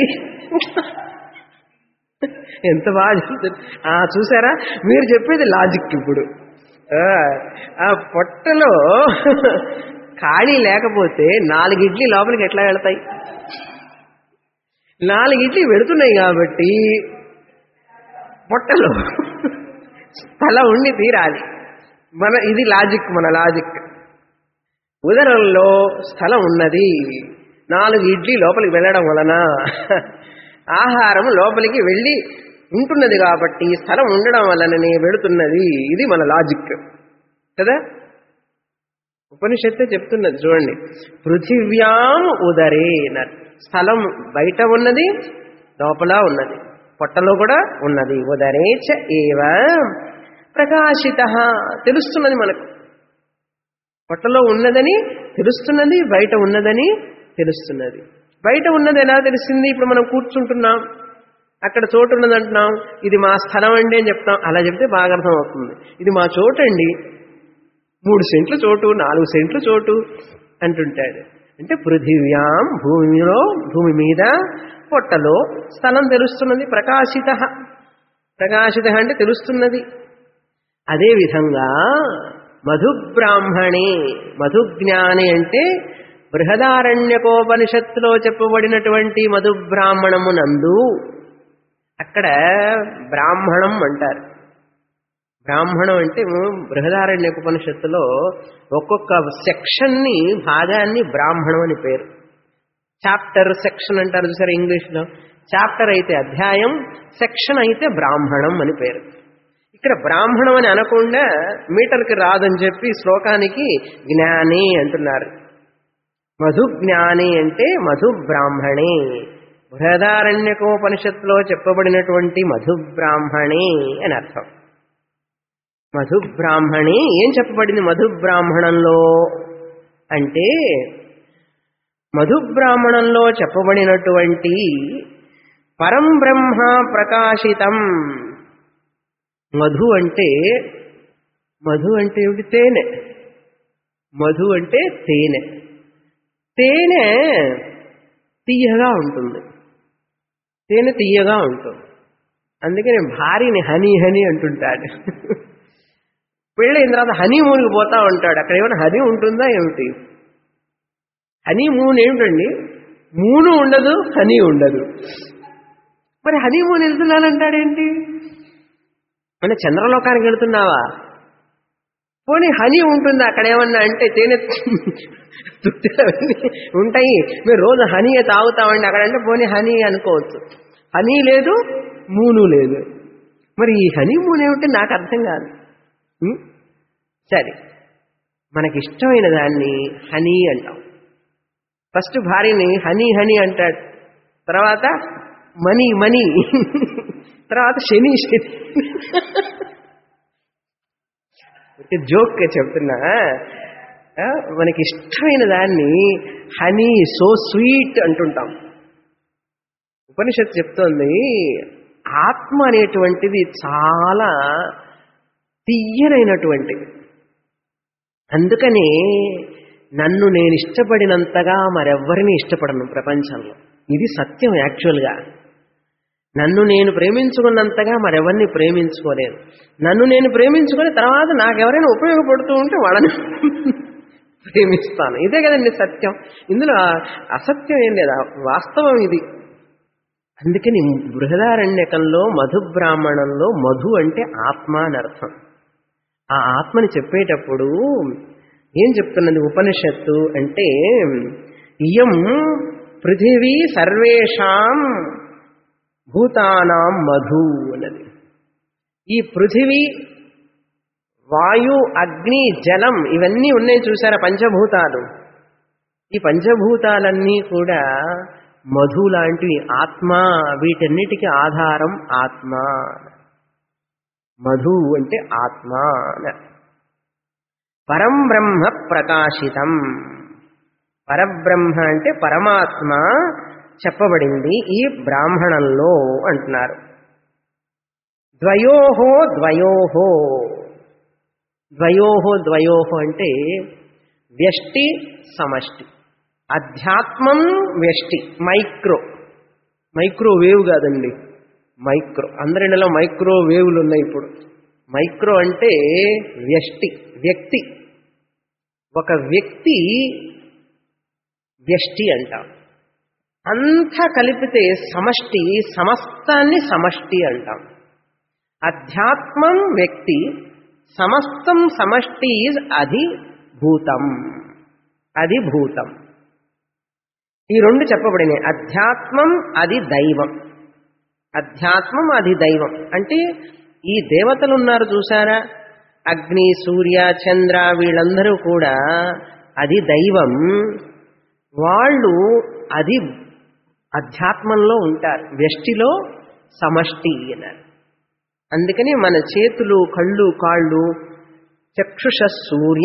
ఎంత బాగా చెప్తారు ఆ చూసారా మీరు చెప్పేది లాజిక్ ఇప్పుడు ఆ, ఆ పొట్టలో ఖాళీ లేకపోతే నాలుగు ఇడ్లీ లోపలికి ఎట్లా వెళ్తాయి నాలుగు ఇడ్లీ వెళుతున్నాయి కాబట్టి పొట్టలో స్థలం ఉండి తీరాలి మన ఇది లాజిక్ మన లాజిక్ ఉదరంలో స్థలం ఉన్నది నాలుగు ఇడ్లీ లోపలికి వెళ్ళడం వలన ఆహారం లోపలికి వెళ్ళి ఉంటున్నది కాబట్టి స్థలం ఉండడం వలననే వెళుతున్నది ఇది మన లాజిక్ కదా ఉపనిషత్తే చెప్తున్నది చూడండి పృథివ్యాం ఉదరే అన్నారు స్థలం బయట ఉన్నది లోపల ఉన్నది పొట్టలో కూడా ఉన్నది ఉదరే చ ఏవ ప్రకాశిత తెలుస్తున్నది మనకు పొట్టలో ఉన్నదని తెలుస్తున్నది బయట ఉన్నదని తెలుస్తున్నది బయట ఉన్నది ఎలా తెలిసింది ఇప్పుడు మనం కూర్చుంటున్నాం అక్కడ చోటు ఉన్నది అంటున్నాం ఇది మా స్థలం అండి అని చెప్తాం అలా చెప్తే బాగా అర్థం అవుతుంది ఇది మా చోటు అండి మూడు సెంట్ల చోటు నాలుగు సెంట్ల చోటు అంటుంటాడు అంటే పృథివ్యాం భూమిలో భూమి మీద పొట్టలో స్థలం తెలుస్తున్నది ప్రకాశిత ప్రకాశిత అంటే తెలుస్తున్నది అదేవిధంగా మధుబ్రాహ్మణే మధుజ్ఞాని అంటే బృహదారణ్యకోపనిషత్తులో చెప్పబడినటువంటి మధుబ్రాహ్మణమునందు అక్కడ బ్రాహ్మణం అంటారు బ్రాహ్మణం అంటే బృహదారణ్యకోపనిషత్తులో ఒక్కొక్క సెక్షన్ని భాగాన్ని బ్రాహ్మణం అని పేరు చాప్టర్ సెక్షన్ అంటారు చూసారు ఇంగ్లీష్లో చాప్టర్ అయితే అధ్యాయం సెక్షన్ అయితే బ్రాహ్మణం అని పేరు ఇక్కడ బ్రాహ్మణం అని అనకుండా మీటర్కి రాదని చెప్పి శ్లోకానికి జ్ఞాని అంటున్నారు మధు జ్ఞాని అంటే మధు బ్రాహ్మణే బృహదారణ్యకోపనిషత్తులో చెప్పబడినటువంటి మధు బ్రాహ్మణే అని అర్థం మధు బ్రాహ్మణి ఏం చెప్పబడింది మధు బ్రాహ్మణంలో అంటే మధు బ్రాహ్మణంలో చెప్పబడినటువంటి పరం బ్రహ్మ ప్రకాశితం మధు అంటే మధు అంటే ఏమిటి తేనె మధు అంటే తేనె తేనె తీయగా ఉంటుంది తేనె తీయగా ఉంటుంది అందుకని భార్యని హనీ హనీ అంటుంటాడు పెళ్ళైన తర్వాత హనీ మూన్కి పోతా ఉంటాడు అక్కడ ఏమైనా హనీ ఉంటుందా ఏమిటి హనీ మూన్ ఏమిటండి మూను ఉండదు హనీ ఉండదు మరి హనీ మూన్ వెళ్తున్నానంటాడేంటి మన చంద్రలోకానికి వెళ్తున్నావా పోనీ హనీ ఉంటుందా అక్కడ ఏమన్నా అంటే తేనె తుట్టెలు అవన్నీ ఉంటాయి మీరు రోజు హనీ తాగుతామండి అక్కడ అంటే పోనీ హనీ అనుకోవచ్చు హనీ లేదు మూను లేదు మరి ఈ హనీ మూన్ ఏమిటి నాకు అర్థం కాదు ఉం? సరే మనకి ఇష్టమైన దాన్ని హనీ అంటాం ఫస్ట్ భార్యని హనీ హనీ అంటాడు తర్వాత మనీ మనీ తర్వాత శని శని జోక్గా చెప్తున్నా ఆ, మనకి ఇష్టమైన దాన్ని హనీ సో స్వీట్ అంటుంటాం ఉపనిషత్తు చెప్తోంది ఆత్మ అనేటువంటిది చాలా తీయనైనటువంటిది అందుకని నన్ను నేను ఇష్టపడినంతగా మరెవ్వరిని ఇష్టపడను ప్రపంచంలో ఇది సత్యం యాక్చువల్గా నన్ను నేను ప్రేమించుకున్నంతగా మరెవరిని ప్రేమించుకోలేను నన్ను నేను ప్రేమించుకొని తర్వాత నాకెవరైనా ఉపయోగపడుతూ ఉంటే వాళ్ళని ప్రేమిస్తాను ఇదే కదండి సత్యం ఇందులో అసత్యం ఏం లేదా వాస్తవం ఇది అందుకని బృహదారణ్యకంలో మధు బ్రాహ్మణంలో మధు అంటే ఆత్మ అని అర్థం ఆ ఆత్మని చెప్పేటప్పుడు ఏం చెప్తున్నది ఉపనిషత్తు అంటే ఇయం పృథివీ సర్వేషాం భూతానాం మధు అన్నది ఈ పృథివీ వాయు అగ్ని జలం ఇవన్నీ ఉన్నాయి చూసారా పంచభూతాలు ఈ పంచభూతాలన్నీ కూడా మధు లాంటివి ఆత్మ వీటన్నిటికీ ఆధారం ఆత్మ మధు అంటే ఆత్మ పరం బ్రహ్మ ప్రకాశితం పరబ్రహ్మ అంటే పరమాత్మ చెప్పబడింది ఈ బ్రాహ్మణంలో అంటున్నారు ద్వయోహో ద్వయోహో ద్వయోహో ద్వయోహో అంటే వ్యష్టి సమష్టి అధ్యాత్మం వ్యష్టి మైక్రో మైక్రోవేవ్ కాదండి మైక్రో అందరిలో మైక్రోవేవ్లు ఉన్నాయి ఇప్పుడు మైక్రో అంటే వ్యష్టి వ్యక్తి ఒక వ్యక్తి వ్యష్టి అంటాం అంతా కలిపితే సమష్టి సమస్తాన్ని సమష్టి అంటాం అధ్యాత్మం వ్యక్తి సమస్తం సమష్టి ఈజ్ అధిభూతం అధిభూతం ఈ రెండు చెప్పబడినాయి అధ్యాత్మం అది దైవం అధ్యాత్మం అది దైవం అంటే ఈ దేవతలు ఉన్నారు చూసారా అగ్ని సూర్య చంద్ర వీళ్ళందరూ కూడా అది దైవం వాళ్ళు అది అధ్యాత్మంలో ఉంటారు వ్యష్టిలో సమష్టి అన్నారు అందుకని మన చేతులు కళ్ళు కాళ్ళు చక్షుష సూర్య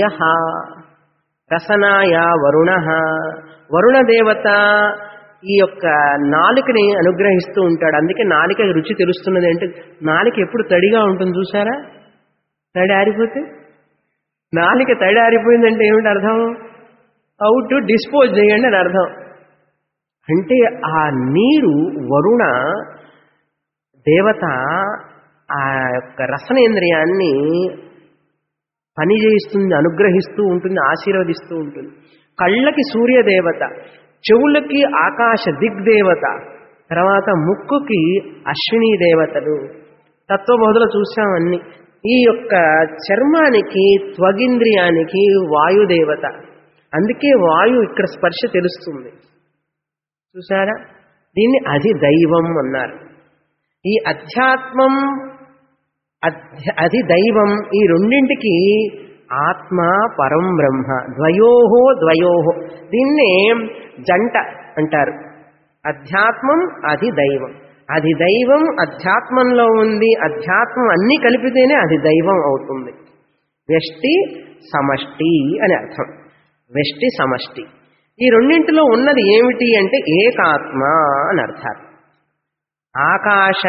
రసనాయ వరుణ వరుణ దేవత ఈ యొక్క నాలుకని అనుగ్రహిస్తూ ఉంటాడు అందుకే నాలిక రుచి తెలుస్తున్నది అంటే నాలిక ఎప్పుడు తడిగా ఉంటుంది చూసారా తడి ఆరిపోతే నాలిక తడి ఆరిపోయిందంటే ఏమిటి అర్థం అవుట్ డిస్పోజ్ చేయండి అని అర్థం అంటే ఆ నీరు వరుణ దేవత ఆ యొక్క రసనేంద్రియాన్ని పని చేయిస్తుంది అనుగ్రహిస్తూ ఉంటుంది ఆశీర్వదిస్తూ ఉంటుంది కళ్ళకి సూర్యదేవత చెవులకి ఆకాశ దిగ్దేవత తర్వాత ముక్కుకి అశ్విని దేవతలు తత్వబోధలు చూసామన్ని ఈ యొక్క చర్మానికి త్వగింద్రియానికి వాయుదేవత అందుకే వాయు ఇక్కడ స్పర్శ తెలుస్తుంది చూసారా దీన్ని అది దైవం అన్నారు ఈ అధ్యాత్మం అది దైవం ఈ రెండింటికి ఆత్మ పరం బ్రహ్మ ద్వయోహో ద్వయోహో దీన్నే జంట అంటారు అధ్యాత్మం అది దైవం అది దైవం అధ్యాత్మంలో ఉంది అధ్యాత్మం అన్నీ కలిపితేనే అది దైవం అవుతుంది వ్యష్టి సమష్టి అని అర్థం వ్యష్టి సమష్టి ఈ రెండింటిలో ఉన్నది ఏమిటి అంటే ఏకాత్మ అని అర్థాలు ఆకాశ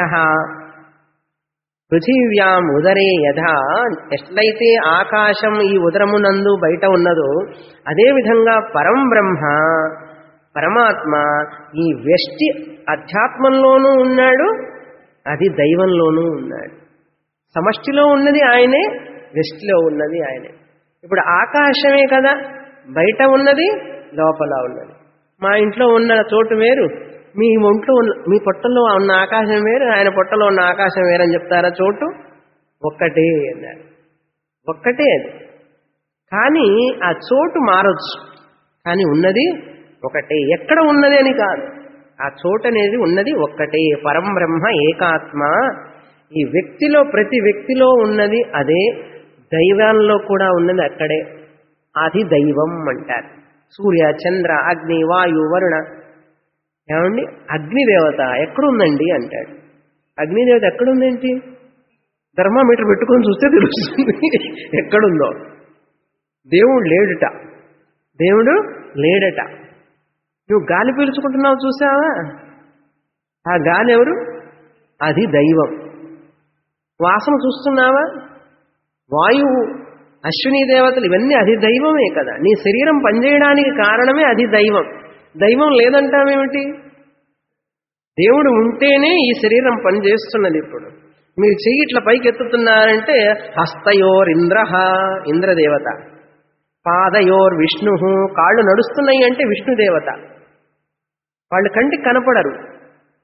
పృథివ్యాం ఉదరే యథా ఎట్లయితే ఆకాశం ఈ ఉదరమునందు బయట ఉన్నదో అదేవిధంగా పరం బ్రహ్మ పరమాత్మ ఈ వ్యష్టి అధ్యాత్మంలోనూ ఉన్నాడు అది దైవంలోనూ ఉన్నాడు సమష్టిలో ఉన్నది ఆయనే వ్యష్టిలో ఉన్నది ఆయనే ఇప్పుడు ఆకాశమే కదా బయట ఉన్నది లోపల ఉన్నది మా ఇంట్లో ఉన్న చోటు వేరు మీ ఒంట్లో ఉన్న మీ పొట్టలో ఉన్న ఆకాశం వేరు ఆయన పొట్టలో ఉన్న ఆకాశం వేరని చెప్తారా చోటు ఒక్కటే అన్నారు ఒక్కటే అది కానీ ఆ చోటు మారొచ్చు కానీ ఉన్నది ఒకటే ఎక్కడ ఉన్నది అని కాదు ఆ చోటు అనేది ఉన్నది ఒక్కటే పరం బ్రహ్మ ఏకాత్మ ఈ వ్యక్తిలో ప్రతి వ్యక్తిలో ఉన్నది అదే దైవాల్లో కూడా ఉన్నది అక్కడే అది దైవం అంటారు సూర్య చంద్ర అగ్ని వాయు వరుణ ఏమండి అగ్నిదేవత ఎక్కడుందండి అంటాడు అగ్నిదేవత ఎక్కడుందేంటి థర్మామీటర్ పెట్టుకొని చూస్తే తెలుస్తుంది ఎక్కడుందో దేవుడు లేడుట దేవుడు లేడట నువ్వు గాలి పీల్చుకుంటున్నావు చూసావా ఆ గాలి ఎవరు అది దైవం వాసన చూస్తున్నావా వాయువు అశ్విని దేవతలు ఇవన్నీ అది దైవమే కదా నీ శరీరం పనిచేయడానికి కారణమే అది దైవం దైవం లేదంటావేమిటి దేవుడు ఉంటేనే ఈ శరీరం పనిచేస్తున్నది ఇప్పుడు మీరు చెయ్యి ఇట్లా పైకి ఎత్తుతున్నారంటే హస్తయోర్ ఇంద్ర ఇంద్రదేవత పాదయోర్ విష్ణు కాళ్ళు నడుస్తున్నాయి అంటే విష్ణుదేవత వాళ్ళు కంటికి కనపడరు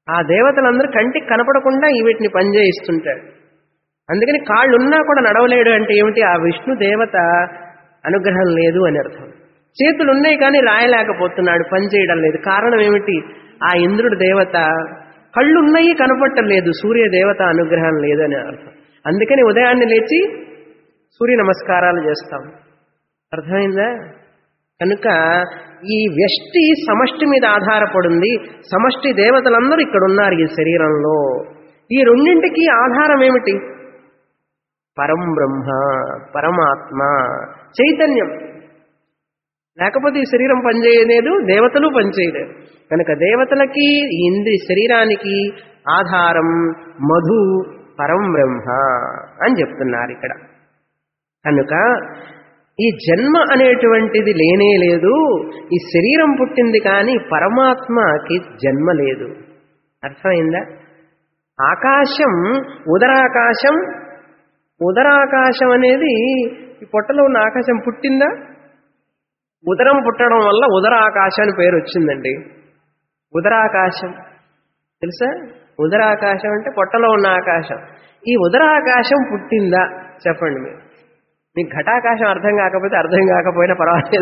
ఆ దేవతలందరూ కంటికి కనపడకుండా ఈ వీటిని పనిచేయిస్తుంటాడు అందుకని కాళ్ళు ఉన్నా కూడా నడవలేడు అంటే ఏమిటి ఆ విష్ణు దేవత అనుగ్రహం లేదు అని అర్థం చేతులు ఉన్నాయి కానీ రాయలేకపోతున్నాడు పని చేయడం లేదు కారణం ఏమిటి ఆ ఇంద్రుడు దేవత కళ్ళు ఉన్నాయి కనపట్టలేదు సూర్య దేవత అనుగ్రహం లేదు అని అర్థం అందుకని ఉదయాన్నే లేచి సూర్య నమస్కారాలు చేస్తాం అర్థమైందా కనుక ఈ వ్యష్టి సమష్టి మీద ఆధారపడింది సమష్టి దేవతలందరూ ఇక్కడ ఉన్నారు ఈ శరీరంలో ఈ రెండింటికి ఆధారం ఏమిటి పరం బ్రహ్మ పరమాత్మ చైతన్యం లేకపోతే ఈ శరీరం పనిచేయలేదు దేవతలు పనిచేయలేదు కనుక దేవతలకి ఇంద్రి శరీరానికి ఆధారం మధు పరం బ్రహ్మ అని చెప్తున్నారు ఇక్కడ కనుక ఈ జన్మ అనేటువంటిది లేనే లేదు ఈ శరీరం పుట్టింది కానీ పరమాత్మకి జన్మ లేదు అర్థమైందా ఆకాశం ఉదరాకాశం ఉదరాకాశం అనేది ఈ పొట్టలో ఉన్న ఆకాశం పుట్టిందా ఉదరం పుట్టడం వల్ల ఉదరాకాశం అని పేరు వచ్చిందండి ఉదరాకాశం తెలుసా ఉదరాకాశం అంటే పొట్టలో ఉన్న ఆకాశం ఈ ఉదరాకాశం పుట్టిందా చెప్పండి మీరు మీకు ఘటాకాశం అర్థం కాకపోతే అర్థం కాకపోయినా పర్వాలేదు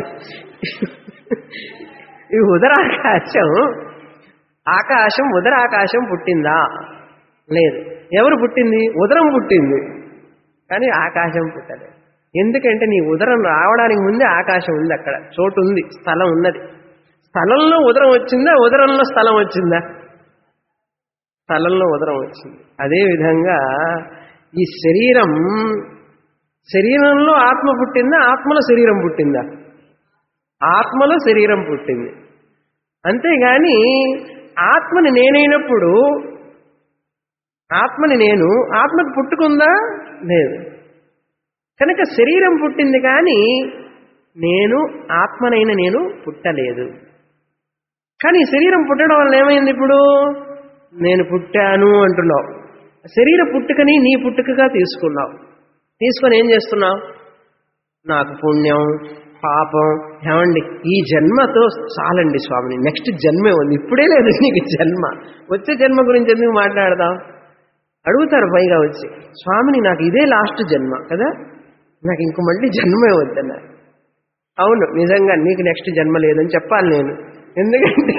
ఈ ఉదరాకాశం ఆకాశం ఉదరాకాశం పుట్టిందా లేదు ఎవరు పుట్టింది ఉదరం పుట్టింది కానీ ఆకాశం పుట్టలేదు ఎందుకంటే నీ ఉదరం రావడానికి ముందే ఆకాశం ఉంది అక్కడ చోటు ఉంది స్థలం ఉన్నది స్థలంలో ఉదరం వచ్చిందా ఉదరంలో స్థలం వచ్చిందా స్థలంలో ఉదరం వచ్చింది అదే విధంగా ఈ శరీరం శరీరంలో ఆత్మ పుట్టిందా ఆత్మలో శరీరం పుట్టిందా ఆత్మలో శరీరం పుట్టింది అంతేగాని ఆత్మని నేనైనప్పుడు ఆత్మని నేను ఆత్మకు పుట్టుకుందా లేదు కనుక శరీరం పుట్టింది కానీ నేను ఆత్మనైన నేను పుట్టలేదు కానీ ఈ శరీరం పుట్టడం వల్ల ఏమైంది ఇప్పుడు నేను పుట్టాను అంటున్నావు శరీర పుట్టుకని నీ పుట్టుకగా తీసుకున్నావు తీసుకొని ఏం చేస్తున్నావు నాకు పుణ్యం పాపం ఏమండి ఈ జన్మతో చాలండి స్వామిని నెక్స్ట్ జన్మే ఉంది ఇప్పుడే లేదు నీకు జన్మ వచ్చే జన్మ గురించి ఎందుకు మాట్లాడదాం అడుగుతారు పైగా వచ్చి స్వామిని నాకు ఇదే లాస్ట్ జన్మ కదా నాకు ఇంక మళ్ళీ జన్మే వద్దన్నారు అవును నిజంగా నీకు నెక్స్ట్ జన్మ లేదని చెప్పాలి నేను ఎందుకంటే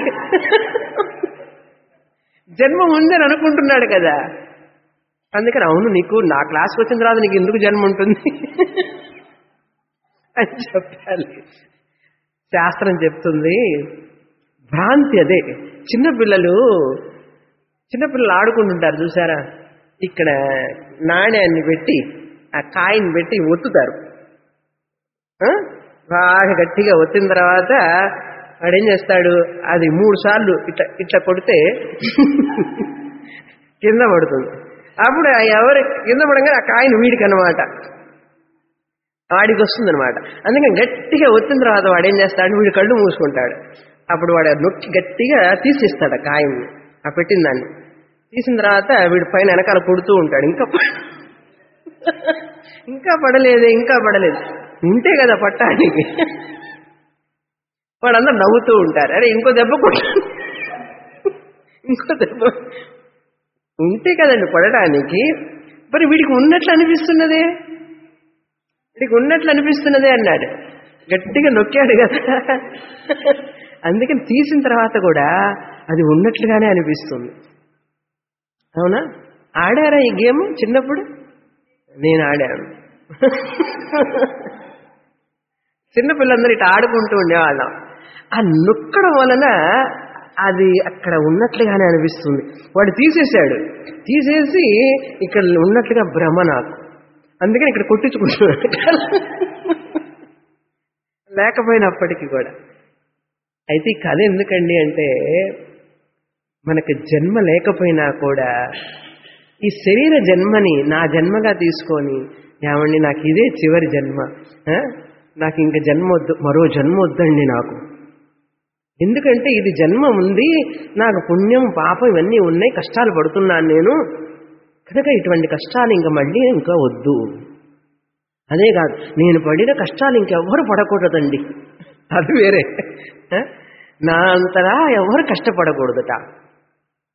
జన్మ ఉందని అనుకుంటున్నాడు కదా అందుకని అవును నీకు నా క్లాస్కి వచ్చిన తర్వాత నీకు ఎందుకు జన్మ ఉంటుంది అని చెప్పాలి శాస్త్రం చెప్తుంది భ్రాంతి అదే చిన్నపిల్లలు చిన్నపిల్లలు ఆడుకుంటుంటారు చూసారా ఇక్కడ నాణ్యాన్ని పెట్టి ఆ కాయిని పెట్టి ఒత్తుతారు ఆ? బాగా గట్టిగా ఒత్తిన తర్వాత వాడు ఏం చేస్తాడు అది మూడు సార్లు ఇట్లా ఇట్లా కొడితే కింద పడుతుంది అప్పుడు ఆ ఎవరు కింద పడంగా ఆ కాయిన్ వీడికి అనమాట వాడికి వస్తుంది అనమాట అందుకని గట్టిగా వచ్చిన తర్వాత వాడు ఏం చేస్తాడు వీడి కళ్ళు మూసుకుంటాడు అప్పుడు వాడు నొక్కి గట్టిగా తీసిస్తాడు ఆ కాయిని ఆ పెట్టిన దాన్ని తీసిన తర్వాత వీడి పైన వెనకాల కొడుతూ ఉంటాడు ఇంకా ప- ఇంకా పడలేదే ఇంకా పడలేదు ఉంటే కదా పట్టానికి వాడందరూ నవ్వుతూ ఉంటారు అరే ఇంకో దెబ్బ కొట్ట ఇంకో దెబ్బ ఉంటే కదండి పడటానికి మరి వీడికి ఉన్నట్లు అనిపిస్తున్నదే వీడికి ఉన్నట్లు అనిపిస్తున్నదే అన్నాడు గట్టిగా నొక్కాడు కదా అందుకని తీసిన తర్వాత కూడా అది ఉన్నట్లుగానే అనిపిస్తుంది అవునా ఆడారా ఈ గేమ్ చిన్నప్పుడు నేను ఆడాను చిన్నపిల్లందరూ ఇట్లా ఆడుకుంటూ ఉండేవాళ్ళం ఆ నొక్కడం వలన అది అక్కడ ఉన్నట్లుగానే అనిపిస్తుంది వాడు తీసేశాడు తీసేసి ఇక్కడ ఉన్నట్లుగా భ్రమ నాకు అందుకని ఇక్కడ కొట్టించుకుంటున్నాడు లేకపోయినప్పటికీ కూడా అయితే ఈ కథ ఎందుకండి అంటే మనకి జన్మ లేకపోయినా కూడా ఈ శరీర జన్మని నా జన్మగా తీసుకొని ఏమండి నాకు ఇదే చివరి జన్మ ఆ? నాకు ఇంక జన్మ వద్దు మరో జన్మ వద్దండి నాకు ఎందుకంటే ఇది జన్మ ఉంది నాకు పుణ్యం పాపం ఇవన్నీ ఉన్నాయి కష్టాలు పడుతున్నాను నేను కనుక ఇటువంటి కష్టాలు ఇంక మళ్ళీ ఇంకా వద్దు అదే కాదు నేను పడిన కష్టాలు ఇంకెవ్వరు పడకూడదండి అది వేరే ఆ? నా అంతగా ఎవరు కష్టపడకూడదట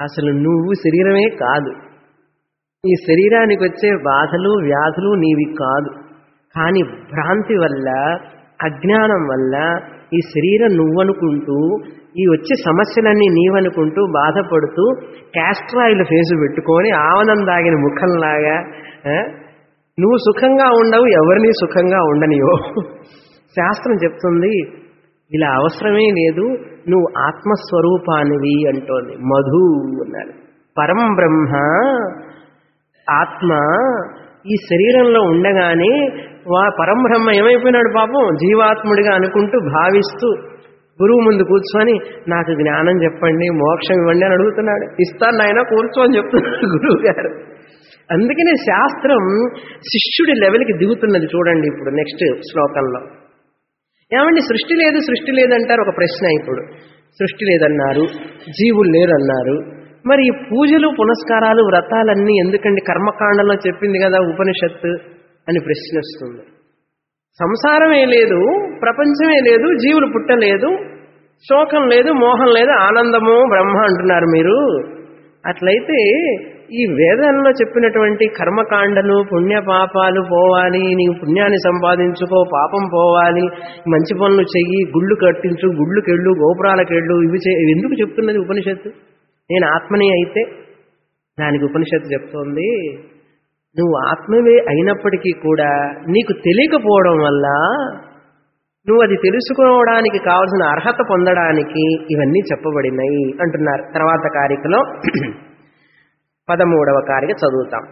అసలు నువ్వు శరీరమే కాదు ఈ శరీరానికి వచ్చే బాధలు వ్యాధులు నీవి కాదు కానీ భ్రాంతి వల్ల అజ్ఞానం వల్ల ఈ శరీరం నువ్వనుకుంటూ ఈ వచ్చే సమస్యలన్నీ నీవనుకుంటూ బాధపడుతూ క్యాస్ట్రాయిల్ ఫేసు పెట్టుకొని ఆవనం దాగిన ముఖంలాగా ఆ, నువ్వు సుఖంగా ఉండవు ఎవరిని సుఖంగా ఉండనివో శాస్త్రం చెప్తుంది ఇలా అవసరమే లేదు నువ్వు ఆత్మస్వరూపానివి అంటోంది మధు అన్నారు పరం బ్రహ్మ ఆత్మ ఈ శరీరంలో ఉండగానే వా పరంబ్రహ్మ ఏమైపోయినాడు పాపం జీవాత్ముడిగా అనుకుంటూ భావిస్తూ గురువు ముందు కూర్చొని నాకు జ్ఞానం చెప్పండి మోక్షం ఇవ్వండి అని అడుగుతున్నాడు ఇస్తాను నాయన కూర్చోని చెప్తున్నాడు గురువు గారు అందుకనే శాస్త్రం శిష్యుడి లెవెల్కి దిగుతున్నది చూడండి ఇప్పుడు నెక్స్ట్ శ్లోకంలో ఏమండి సృష్టి లేదు సృష్టి లేదంటారు ఒక ప్రశ్న ఇప్పుడు సృష్టి లేదన్నారు జీవులు లేరన్నారు మరి ఈ పూజలు పునస్కారాలు వ్రతాలన్నీ ఎందుకండి కర్మకాండంలో చెప్పింది కదా ఉపనిషత్తు అని ప్రశ్న వస్తుంది సంసారమే లేదు ప్రపంచమే లేదు జీవులు పుట్టలేదు శోకం లేదు మోహం లేదు ఆనందము బ్రహ్మ అంటున్నారు మీరు అట్లయితే ఈ వేదంలో చెప్పినటువంటి కర్మకాండలు పుణ్య పాపాలు పోవాలి నీవు పుణ్యాన్ని సంపాదించుకో పాపం పోవాలి మంచి పనులు చెయ్యి గుళ్ళు కట్టించు గుళ్ళుకెళ్ళు గోపురాలకెళ్ళు ఇవి చే ఇవి ఎందుకు చెప్తున్నది ఉపనిషత్తు నేను ఆత్మని అయితే దానికి ఉపనిషత్తు చెప్తోంది నువ్వు ఆత్మవే అయినప్పటికీ కూడా నీకు తెలియకపోవడం వల్ల నువ్వు అది తెలుసుకోవడానికి కావలసిన అర్హత పొందడానికి ఇవన్నీ చెప్పబడినాయి అంటున్నారు తర్వాత కారికలో పదమూడవ కారిక చదువుతాం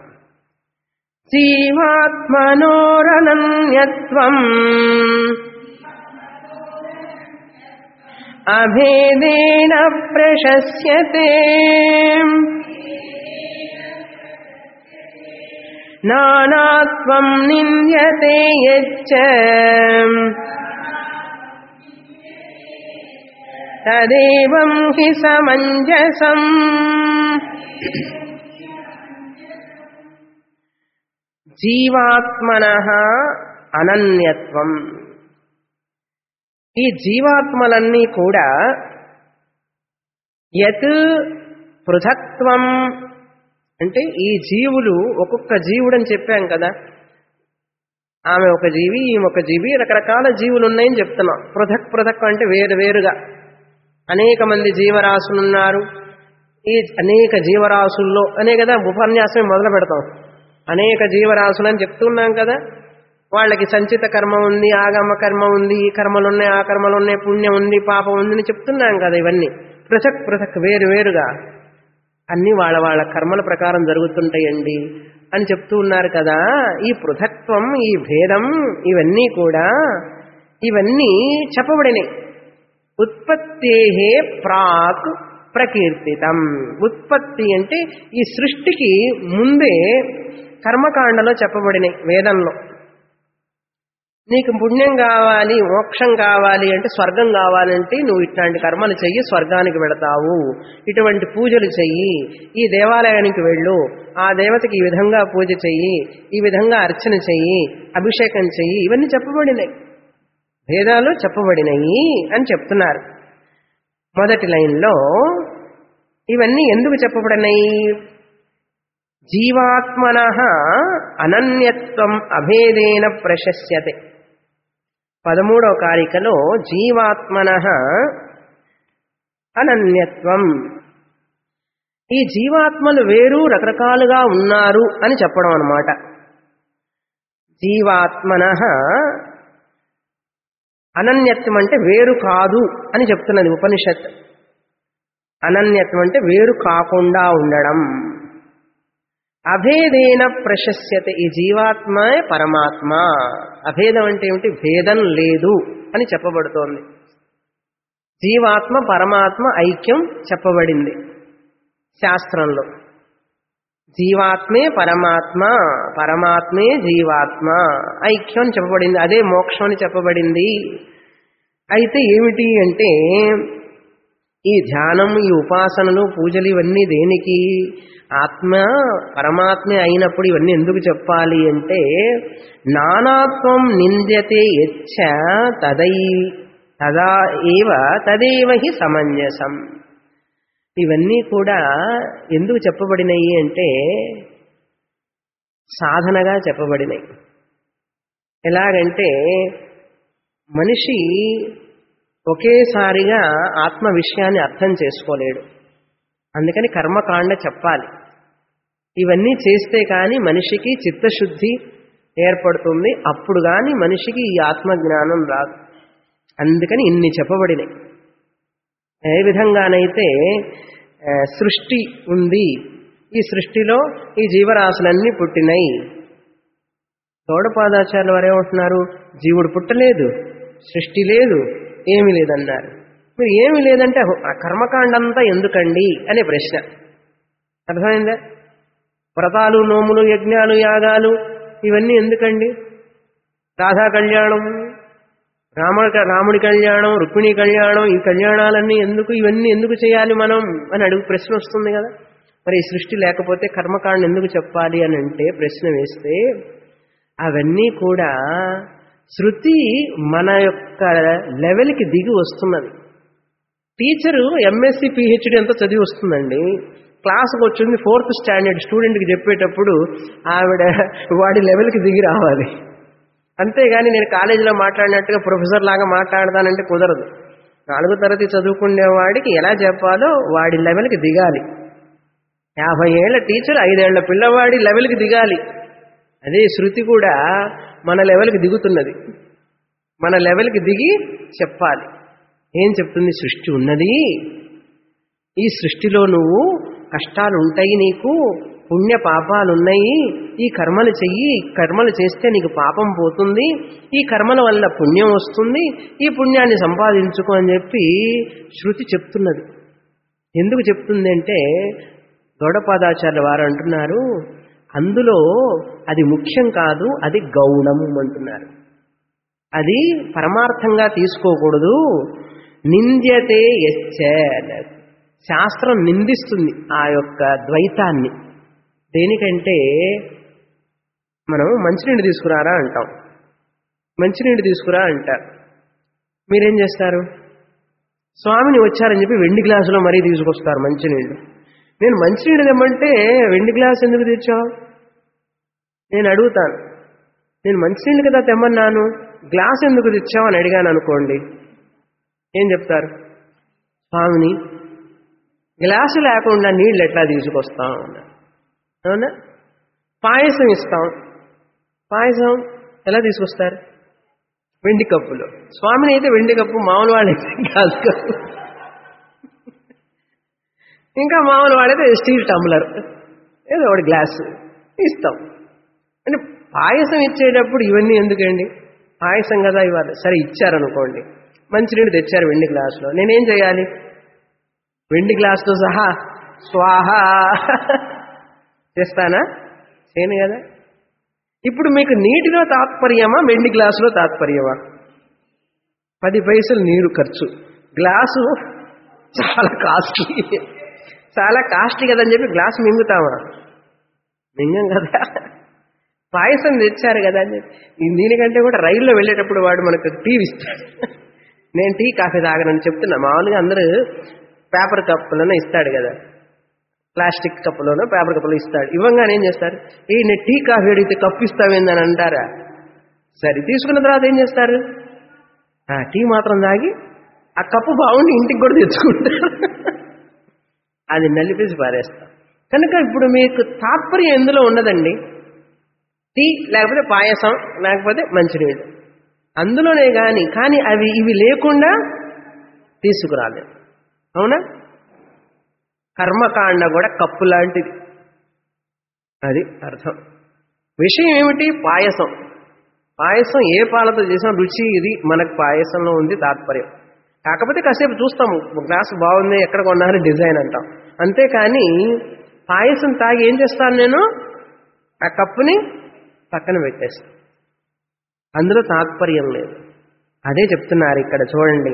జీవాత్మనోరనన్యత్వం అభేదేన ప్రశస్యతే నానాత్వం నింద్యతే యచ్చ తదేవం హి సమంజసం జీవాత్మన అనన్యత్వం ఈ జీవాత్మలన్నీ కూడా యత్ పృథక్త్వం అంటే ఈ జీవులు ఒక్కొక్క జీవుడు అని చెప్పాం కదా ఆమె ఒక జీవి ఈమె ఒక జీవి రకరకాల జీవులు ఉన్నాయని చెప్తున్నాం పృథక్ పృథక్ అంటే వేరు వేరుగా అనేక మంది జీవరాశులు ఉన్నారు ఈ అనేక జీవరాశుల్లో అనే కదా ఉపన్యాసం మొదలు పెడతాం అనేక జీవరాశులని చెప్తున్నాం కదా వాళ్ళకి సంచిత కర్మ ఉంది ఆగమ కర్మ ఉంది ఈ కర్మలు ఉన్నాయి ఆ కర్మలు ఉన్నాయి పుణ్యం ఉంది పాపం ఉంది అని చెప్తున్నాం కదా ఇవన్నీ పృథక్ పృథక్ వేరు వేరుగా అన్ని వాళ్ళ వాళ్ళ కర్మల ప్రకారం జరుగుతుంటాయండి అని చెప్తూ ఉన్నారు కదా ఈ పృథక్త్వం ఈ భేదం ఇవన్నీ కూడా ఇవన్నీ చెప్పబడినాయి ఉత్పత్తే ప్రాక్ ప్రకీర్తితం ఉత్పత్తి అంటే ఈ సృష్టికి ముందే కర్మకాండలో చెప్పబడినాయి వేదంలో నీకు పుణ్యం కావాలి మోక్షం కావాలి అంటే స్వర్గం కావాలంటే నువ్వు ఇట్లాంటి కర్మలు చెయ్యి స్వర్గానికి వెళతావు ఇటువంటి పూజలు చెయ్యి ఈ దేవాలయానికి వెళ్ళు ఆ దేవతకి ఈ విధంగా పూజ చెయ్యి ఈ విధంగా అర్చన చెయ్యి అభిషేకం చెయ్యి ఇవన్నీ చెప్పబడినాయి భేదాలు చెప్పబడినాయి అని చెప్తున్నారు మొదటి లైన్లో ఇవన్నీ ఎందుకు చెప్పబడినాయి జీవాత్మన అనన్యత్వం అభేదేన ప్రశస్యతే పదమూడవ కారికలో జీవాత్మన అనన్యత్వం ఈ జీవాత్మలు వేరు రకరకాలుగా ఉన్నారు అని చెప్పడం అన్నమాట జీవాత్మన అనన్యత్వం అంటే వేరు కాదు అని చెప్తున్నది ఉపనిషత్ అనన్యత్వం అంటే వేరు కాకుండా ఉండడం అభేదేన ప్రశస్యత ఈ జీవాత్మ పరమాత్మ అభేదం అంటే ఏమిటి భేదం లేదు అని చెప్పబడుతోంది జీవాత్మ పరమాత్మ ఐక్యం చెప్పబడింది శాస్త్రంలో జీవాత్మే పరమాత్మ పరమాత్మే జీవాత్మ ఐక్యం అని చెప్పబడింది అదే మోక్షం అని చెప్పబడింది అయితే ఏమిటి అంటే ఈ ధ్యానం ఈ ఉపాసనలు పూజలు ఇవన్నీ దేనికి ఆత్మ పరమాత్మే అయినప్పుడు ఇవన్నీ ఎందుకు చెప్పాలి అంటే నానాత్వం నింద్యతే యచ్చ తదై తదా ఏవ తదేవ హి సమంజసం ఇవన్నీ కూడా ఎందుకు చెప్పబడినాయి అంటే సాధనగా చెప్పబడినాయి ఎలాగంటే మనిషి ఒకేసారిగా ఆత్మ విషయాన్ని అర్థం చేసుకోలేడు అందుకని కర్మకాండ చెప్పాలి ఇవన్నీ చేస్తే కానీ మనిషికి చిత్తశుద్ధి ఏర్పడుతుంది అప్పుడు కానీ మనిషికి ఈ ఆత్మజ్ఞానం రాదు అందుకని ఇన్ని చెప్పబడినాయి ఏ విధంగానైతే ఆ, సృష్టి ఉంది ఈ సృష్టిలో ఈ జీవరాశులన్నీ పుట్టినాయి గౌడపాదాచార్యులు వారు ఏమంటున్నారు జీవుడు పుట్టలేదు సృష్టి లేదు ఏమీ లేదన్నారు మీరు ఏమీ లేదంటే ఆ కర్మకాండంతా ఎందుకండి అనే ప్రశ్న అర్థమైందా వ్రతాలు నోములు యజ్ఞాలు యాగాలు ఇవన్నీ ఎందుకండి రాధా కళ్యాణం రాముడి రాముడి కళ్యాణం రుక్మిణి కళ్యాణం ఈ కళ్యాణాలన్నీ ఎందుకు ఇవన్నీ ఎందుకు చేయాలి మనం అని అడుగు ప్రశ్న వస్తుంది కదా మరి ఈ సృష్టి లేకపోతే కర్మకాండ ఎందుకు చెప్పాలి అని అంటే ప్రశ్న వేస్తే అవన్నీ కూడా శృతి మన యొక్క లెవెల్కి దిగి వస్తున్నది టీచరు ఎంఎస్సి పిహెచ్డి అంతా చదివి వస్తుందండి క్లాస్కి వచ్చింది ఫోర్త్ స్టాండర్డ్ స్టూడెంట్కి చెప్పేటప్పుడు ఆవిడ వాడి లెవెల్కి దిగి రావాలి అంతేగాని నేను కాలేజీలో మాట్లాడినట్టుగా ప్రొఫెసర్ లాగా మాట్లాడతానంటే కుదరదు నాలుగో తరగతి చదువుకునే వాడికి ఎలా చెప్పాలో వాడి లెవెల్కి దిగాలి యాభై ఏళ్ల టీచర్ ఐదేళ్ల పిల్లవాడి లెవెల్కి దిగాలి అదే శృతి కూడా మన లెవెల్కి దిగుతున్నది మన లెవెల్కి దిగి చెప్పాలి ఏం చెప్తుంది సృష్టి ఉన్నది ఈ సృష్టిలో నువ్వు కష్టాలు ఉంటాయి నీకు పుణ్య పాపాలు ఉన్నాయి ఈ కర్మలు చెయ్యి కర్మలు చేస్తే నీకు పాపం పోతుంది ఈ కర్మల వల్ల పుణ్యం వస్తుంది ఈ పుణ్యాన్ని సంపాదించుకో అని చెప్పి శృతి చెప్తున్నది ఎందుకు చెప్తుంది అంటే గౌడపాదాచార్య వారు అంటున్నారు అందులో అది ముఖ్యం కాదు అది గౌణం అంటున్నారు అది పరమార్థంగా తీసుకోకూడదు నింద్యతే యచ్చ అన్నారు శాస్త్రం నిందిస్తుంది ఆ యొక్క ద్వైతాన్ని దేనికంటే మనం మంచినీళ్ళు తీసుకురారా అంటాం మంచినీళ్ళు తీసుకురా అంటారు మీరేం చేస్తారు స్వామిని వచ్చారని చెప్పి వెండి గ్లాసులో మరీ తీసుకొస్తారు మంచినీళ్ళు నేను మంచినీళ్ళు తెమ్మంటే వెండి గ్లాస్ ఎందుకు తెచ్చావు నేను అడుగుతాను నేను మంచినీళ్ళు కదా తెమ్మన్నాను గ్లాస్ ఎందుకు తెచ్చావు అని అడిగాను అనుకోండి ఏం చెప్తారు స్వామిని గ్లాసు లేకుండా నీళ్ళు ఎట్లా తీసుకొస్తాం అన్నారు అవునా పాయసం ఇస్తాం పాయసం ఎలా తీసుకొస్తారు వెండి కప్పులో స్వామిని అయితే వెండి కప్పు మామూలు వాళ్ళైతే గాజు కప్పు ఇంకా మామూలు వాడైతే స్టీల్ టంబ్లర్ ఏదో ఒకటి గ్లాస్ ఇస్తాం అంటే పాయసం ఇచ్చేటప్పుడు ఇవన్నీ ఎందుకండి పాయసం కదా ఇవ్వాలి సరే ఇచ్చారనుకోండి మంచినీళ్ళు తెచ్చారు వెండి గ్లాసులో నేనేం చేయాలి వెండి గ్లాసుతో సహా స్వాహ చేస్తానా చేయను కదా ఇప్పుడు మీకు నీటిలో తాత్పర్యమా వెండి గ్లాసులో తాత్పర్యమా పది పైసలు నీరు ఖర్చు గ్లాసు చాలా కాస్ట్లీ చాలా కాస్ట్లీ కదని చెప్పి గ్లాస్ మింగుతామా మింగం కదా పాయసం తెచ్చారు కదా అని చెప్పి దీనికంటే కూడా రైల్లో వెళ్ళేటప్పుడు వాడు మనకు టీ ఇస్తాడు నేను టీ కాఫీ తాగనని చెప్తున్నా మామూలుగా అందరూ పేపర్ కప్పులోనే ఇస్తాడు కదా ప్లాస్టిక్ కప్పులోనో పేపర్ కప్పులో ఇస్తాడు ఇవ్వంగానే ఏం చేస్తారు ఏ నేను టీ కాఫీ అడిగితే కప్పు ఇస్తావేందని అంటారా సరే తీసుకున్న తర్వాత ఏం చేస్తారు ఆ టీ మాత్రం తాగి ఆ కప్పు బాగుండి ఇంటికి కూడా తెచ్చుకుంటారు అది నలిపేసి పారేస్తాం కనుక ఇప్పుడు మీకు తాత్పర్యం ఎందులో ఉన్నదండి టీ లేకపోతే పాయసం లేకపోతే మంచినీళ్ళు అందులోనే కానీ కానీ అవి ఇవి లేకుండా తీసుకురాలేదు అవునా కర్మకాండ కూడా కప్పు లాంటిది అది అర్థం విషయం ఏమిటి పాయసం పాయసం ఏ పాలతో చేసినా రుచి ఇది మనకు పాయసంలో ఉంది తాత్పర్యం కాకపోతే కాసేపు చూస్తాము గ్లాస్ బాగుంది ఎక్కడ కొన్నారని డిజైన్ అంటాం అంతేకాని పాయసం తాగి ఏం చేస్తాను నేను ఆ కప్పుని పక్కన పెట్టేస్తాను అందులో తాత్పర్యం లేదు అదే చెప్తున్నారు ఇక్కడ చూడండి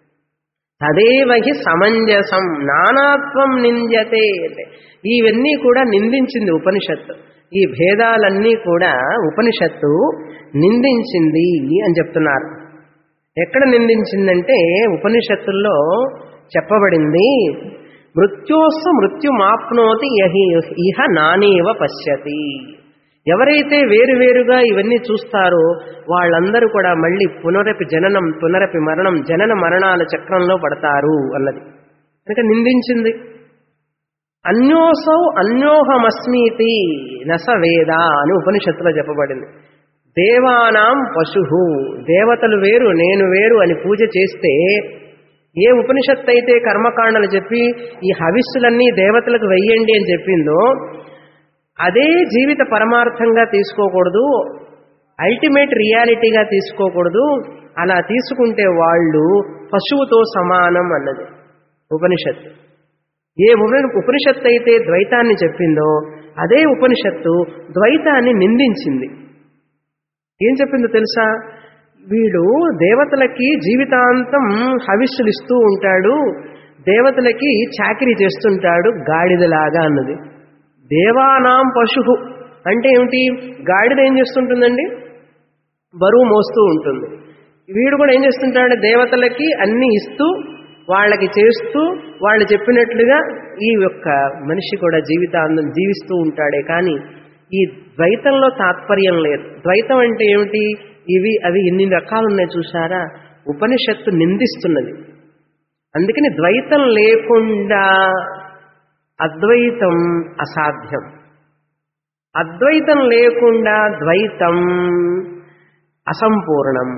తదేవహి సమంజసం నానాత్వం నింద్యతే అంటే ఇవన్నీ కూడా నిందించింది ఉపనిషత్తు ఈ భేదాలన్నీ కూడా ఉపనిషత్తు నిందించింది అని చెప్తున్నారు ఎక్కడ నిందించిందంటే ఉపనిషత్తుల్లో చెప్పబడింది మృత్యోస్స మృత్యుమాప్నోతి యహి ఇహ నానేవ పశ్యతి ఎవరైతే వేరువేరుగా ఇవన్నీ చూస్తారో వాళ్ళందరూ కూడా మళ్ళీ పునరపి జననం పునరపి మరణం జనన మరణాల చక్రంలో పడతారు అన్నది కనుక నిందించింది అన్యోసౌ అన్యోహమస్మీతి నస వేద అని ఉపనిషత్తులో చెప్పబడింది దేవానాం పశు దేవతలు వేరు నేను వేరు అని పూజ చేస్తే ఏ ఉపనిషత్తు అయితే కర్మకాండలు చెప్పి ఈ హవిస్సులన్నీ దేవతలకు వెయ్యండి అని చెప్పిందో అదే జీవిత పరమార్థంగా తీసుకోకూడదు అల్టిమేట్ రియాలిటీగా తీసుకోకూడదు అలా తీసుకుంటే వాళ్ళు పశువుతో సమానం అన్నది ఉపనిషత్తు ఏ ఉపని- ఉపనిషత్తు అయితే ద్వైతాన్ని చెప్పిందో అదే ఉపనిషత్తు ద్వైతాన్ని నిందించింది ఏం చెప్పిందో తెలుసా వీడు దేవతలకి జీవితాంతం హవిస్సులు ఇస్తూ ఉంటాడు దేవతలకి చాకిరీ చేస్తుంటాడు గాడిదలాగా అన్నది దేవానాం పశు అంటే ఏమిటి గాడిద ఏం చేస్తుంటుందండి బరువు మోస్తూ ఉంటుంది వీడు కూడా ఏం చేస్తుంటాడు దేవతలకి అన్ని ఇస్తూ వాళ్ళకి చేస్తూ వాళ్ళు చెప్పినట్లుగా ఈ యొక్క మనిషి కూడా జీవితాంతం జీవిస్తూ ఉంటాడే కానీ ఈ ద్వైతంలో తాత్పర్యం లేదు ద్వైతం అంటే ఏమిటి ఇవి అవి ఇన్ని రకాలు ఉన్నాయి చూసారా ఉపనిషత్తు నిందిస్తున్నది అందుకని ద్వైతం లేకుండా అద్వైతం అసాధ్యం అద్వైతం లేకుండా ద్వైతం అసంపూర్ణం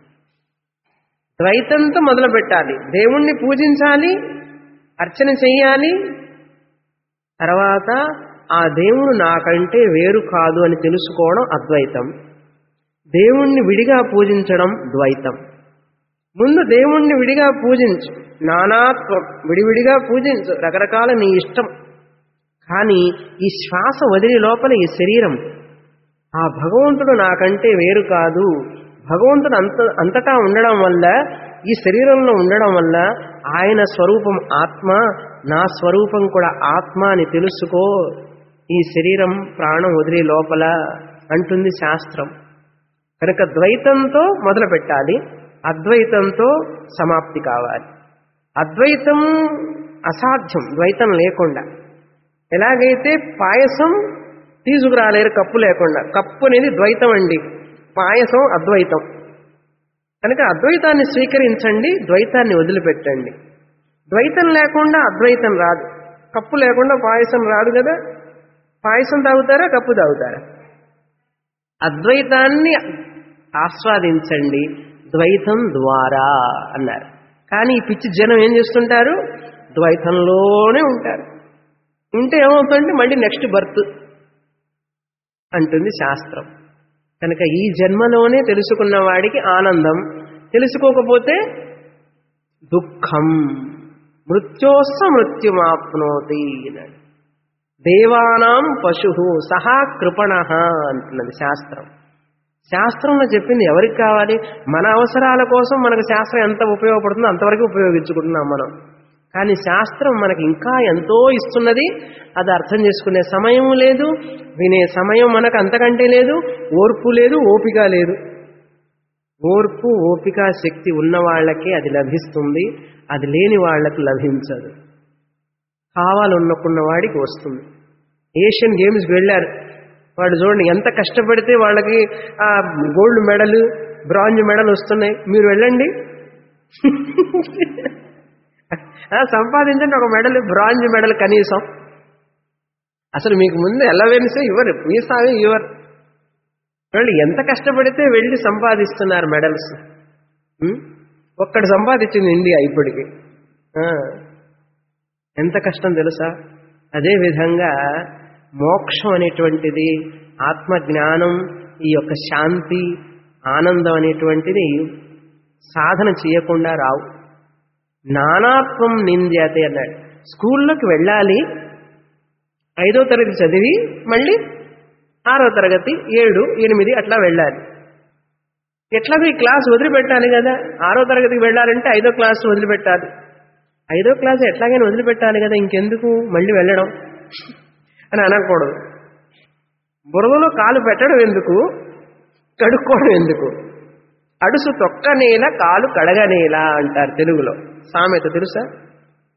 ద్వైతంతో మొదలు పెట్టాలి దేవుణ్ణి పూజించాలి అర్చన చెయ్యాలి తర్వాత ఆ దేవుడు నాకంటే వేరు కాదు అని తెలుసుకోవడం అద్వైతం దేవుణ్ణి విడిగా పూజించడం ద్వైతం ముందు దేవుణ్ణి విడిగా పూజించు నానాత్వం విడివిడిగా పూజించు రకరకాల నీ ఇష్టం కానీ ఈ శ్వాస వదిలి లోపల ఈ శరీరం ఆ భగవంతుడు నాకంటే వేరు కాదు భగవంతుడు అంత అంతటా ఉండడం వల్ల ఈ శరీరంలో ఉండడం వల్ల ఆయన స్వరూపం ఆత్మ నా స్వరూపం కూడా ఆత్మ అని తెలుసుకో ఈ శరీరం ప్రాణం వదిలే లోపల అంటుంది శాస్త్రం కనుక ద్వైతంతో మొదలు పెట్టాలి అద్వైతంతో సమాప్తి కావాలి అద్వైతం అసాధ్యం ద్వైతం లేకుండా ఎలాగైతే పాయసం తీసుకురాలేరు కప్పు లేకుండా కప్పు అనేది ద్వైతం అండి పాయసం అద్వైతం కనుక అద్వైతాన్ని స్వీకరించండి ద్వైతాన్ని వదిలిపెట్టండి ద్వైతం లేకుండా అద్వైతం రాదు కప్పు లేకుండా పాయసం రాదు కదా పాయసం తాగుతారా కప్పు తాగుతారా అద్వైతాన్ని ఆస్వాదించండి ద్వైతం ద్వారా అన్నారు కానీ ఈ పిచ్చి జనం ఏం చేస్తుంటారు ద్వైతంలోనే ఉంటారు ఉంటే ఏమవుతుందంటే మళ్ళీ నెక్స్ట్ బర్త్ అంటుంది శాస్త్రం కనుక ఈ జన్మలోనే తెలుసుకున్న వాడికి ఆనందం తెలుసుకోకపోతే దుఃఖం మృత్యోస్స మృత్యుమాప్నోతి అన్నాడు దేవానాం పశు సహా కృపణ అంటున్నది శాస్త్రం శాస్త్రంలో చెప్పింది ఎవరికి కావాలి మన అవసరాల కోసం మనకు శాస్త్రం ఎంత ఉపయోగపడుతుందో అంతవరకు ఉపయోగించుకుంటున్నాం మనం కానీ శాస్త్రం మనకి ఇంకా ఎంతో ఇస్తున్నది అది అర్థం చేసుకునే సమయం లేదు వినే సమయం మనకు అంతకంటే లేదు ఓర్పు లేదు ఓపిక లేదు ఓర్పు ఓపిక శక్తి ఉన్న వాళ్ళకే అది లభిస్తుంది అది లేని వాళ్లకు లభించదు కావాలనుకున్న వాడికి వస్తుంది ఏషియన్ గేమ్స్కి వెళ్ళారు వాళ్ళు చూడండి ఎంత కష్టపడితే వాళ్ళకి ఆ గోల్డ్ మెడల్ బ్రాంజ్ మెడల్ వస్తున్నాయి మీరు వెళ్ళండి ఆ, సంపాదించండి ఒక మెడల్ బ్రాంజ్ మెడల్ కనీసం అసలు మీకు ముందు ఎలవెన్సే ఇవ్వరు వీసావే ఇవ్వరు వాళ్ళు ఎంత కష్టపడితే వెళ్ళి సంపాదిస్తున్నారు మెడల్స్ ఉం? ఒక్కడు సంపాదించింది ఇండియా ఇప్పటికి ఆ. ఎంత కష్టం తెలుసా అదే విధంగా మోక్షం అనేటువంటిది ఆత్మజ్ఞానం ఈ యొక్క శాంతి ఆనందం అనేటువంటిది సాధన చేయకుండా రావు నానాత్వం నింద్యతే అన్నాడు స్కూల్లోకి వెళ్ళాలి ఐదో తరగతి చదివి మళ్ళీ ఆరో తరగతి ఏడు ఎనిమిది అట్లా వెళ్ళాలి ఎట్లాగో ఈ క్లాస్ వదిలిపెట్టాలి కదా ఆరో తరగతికి వెళ్ళాలంటే ఐదో క్లాస్ వదిలిపెట్టాలి ఐదో క్లాస్ ఎట్లాగైనా వదిలిపెట్టాలి కదా ఇంకెందుకు మళ్ళీ వెళ్ళడం అని అనకూడదు బురదలో కాలు పెట్టడం ఎందుకు కడుక్కోవడం ఎందుకు అడుసు తొక్క నేల కాలు కడగనేల అంటారు తెలుగులో సామెత తెలుసా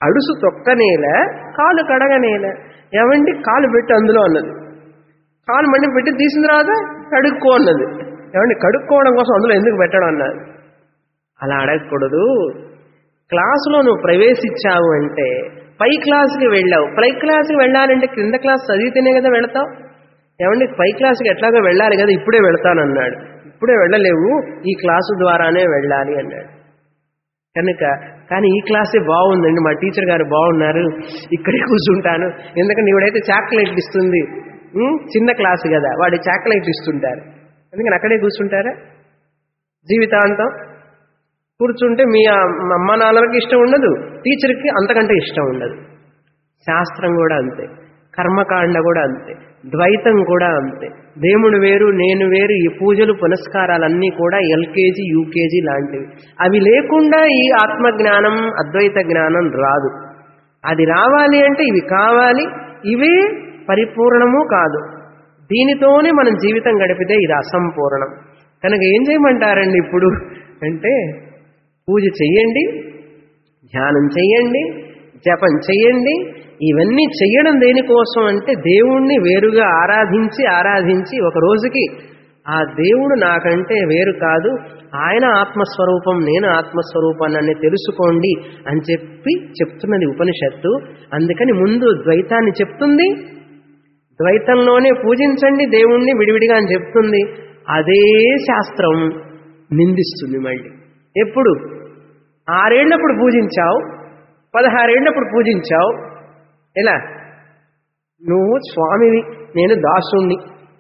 అడుసు తొక్కనేల కాలు కడగనేల ఏమండి కాలు పెట్టి అందులో అన్నది కాలు మండి పెట్టి తీసిన తర్వాత కడుక్కో అన్నది ఏమండి కడుక్కోవడం కోసం అందులో ఎందుకు పెట్టడం అన్నది అలా అడగకూడదు క్లాసులో నువ్వు ప్రవేశించావు అంటే పై క్లాస్కి వెళ్ళావు పై క్లాస్కి వెళ్ళాలంటే క్రింద క్లాస్ చదివితేనే కదా వెళతావు ఏమండి పై క్లాస్కి ఎట్లాగో వెళ్ళాలి కదా ఇప్పుడే వెళ్తానన్నాడు ఇప్పుడే వెళ్ళలేవు ఈ క్లాసు ద్వారానే వెళ్ళాలి అన్నాడు కనుక కానీ ఈ క్లాసే బాగుందండి మా టీచర్ గారు బాగున్నారు ఇక్కడే కూర్చుంటాను ఎందుకంటే ఇవిడైతే చాక్లెట్ ఇస్తుంది ఉం? చిన్న క్లాసు కదా వాడి చాక్లెట్ ఇస్తుంటారు ఎందుకని అక్కడే కూర్చుంటారా జీవితాంతం కూర్చుంటే మీ అమ్మ నాన్నలకి ఇష్టం ఉండదు టీచర్కి అంతకంటే ఇష్టం ఉండదు శాస్త్రం కూడా అంతే కర్మకాండ కూడా అంతే ద్వైతం కూడా అంతే దేవుడు వేరు నేను వేరు ఈ పూజలు పునస్కారాలన్నీ కూడా ఎల్కేజీ యూకేజీ లాంటివి అవి లేకుండా ఈ ఆత్మజ్ఞానం అద్వైత జ్ఞానం రాదు అది రావాలి అంటే ఇవి కావాలి ఇవే పరిపూర్ణము కాదు దీనితోనే మనం జీవితం గడిపితే ఇది అసంపూర్ణం కనుక ఏం చేయమంటారండి ఇప్పుడు అంటే పూజ చెయ్యండి ధ్యానం చెయ్యండి జపం చెయ్యండి ఇవన్నీ చెయ్యడం దేనికోసం అంటే దేవుణ్ణి వేరుగా ఆరాధించి ఆరాధించి ఒక రోజుకి ఆ దేవుడు నాకంటే వేరు కాదు ఆయన ఆత్మస్వరూపం నేను ఆత్మస్వరూపాన్ని తెలుసుకోండి అని చెప్పి చెప్తున్నది ఉపనిషత్తు అందుకని ముందు ద్వైతాన్ని చెప్తుంది ద్వైతంలోనే పూజించండి దేవుణ్ణి విడివిడిగా అని చెప్తుంది అదే శాస్త్రం నిందిస్తుంది మళ్ళీ ఎప్పుడు ఆరేళ్లప్పుడు పూజించావు పదహారేళ్లప్పుడు పూజించావు ఎలా నువ్వు స్వామివి నేను దాసుణ్ణి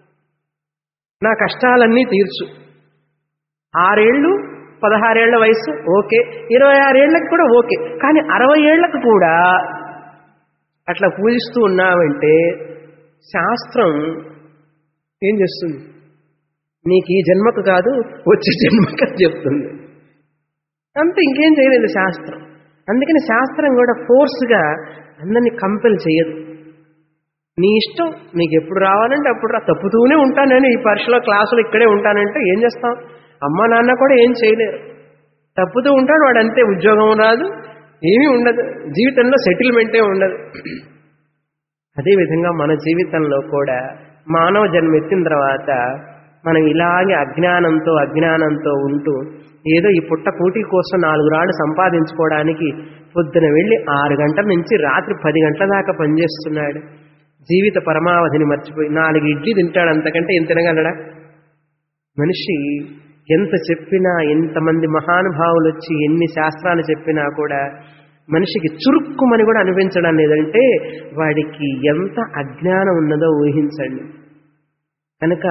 నా కష్టాలన్నీ తీర్చు ఆరేళ్ళు పదహారేళ్ల వయసు ఓకే ఇరవై ఆరేళ్లకు కూడా ఓకే కానీ అరవై ఏళ్లకు కూడా అట్లా పూజిస్తూ ఉన్నావంటే శాస్త్రం ఏం చేస్తుంది నీకు ఈ జన్మకు కాదు వచ్చే జన్మకు అని చెప్తుంది అంతే ఇంకేం చేయలేదు శాస్త్రం అందుకని శాస్త్రం కూడా ఫోర్స్గా అందరినీ కంపెల్ చేయదు నీ ఇష్టం నీకు ఎప్పుడు రావాలంటే అప్పుడు రా తప్పుతూనే ఉంటానని ఈ పరీక్షలో క్లాసులో ఇక్కడే ఉంటానంటే ఏం చేస్తాం అమ్మ నాన్న కూడా ఏం చేయలేరు తప్పుతూ ఉంటాడు వాడు అంతే ఉద్యోగం రాదు ఏమీ ఉండదు జీవితంలో సెటిల్మెంటే ఉండదు అదేవిధంగా మన జీవితంలో కూడా మానవ జన్మ ఎత్తిన తర్వాత మనం ఇలాగే అజ్ఞానంతో అజ్ఞానంతో ఉంటూ ఏదో ఈ పుట్ట కూటి కోసం నాలుగు రాళ్ళు సంపాదించుకోవడానికి పొద్దున వెళ్ళి ఆరు గంటల నుంచి రాత్రి పది గంటల దాకా పనిచేస్తున్నాడు జీవిత పరమావధిని మర్చిపోయి నాలుగు ఇడ్లీ తింటాడు అంతకంటే ఏం తినగలడా మనిషి ఎంత చెప్పినా ఎంతమంది మహానుభావులు వచ్చి ఎన్ని శాస్త్రాలు చెప్పినా కూడా మనిషికి చురుక్కుమని కూడా అనిపించడం లేదంటే వాడికి ఎంత అజ్ఞానం ఉన్నదో ఊహించండి కనుక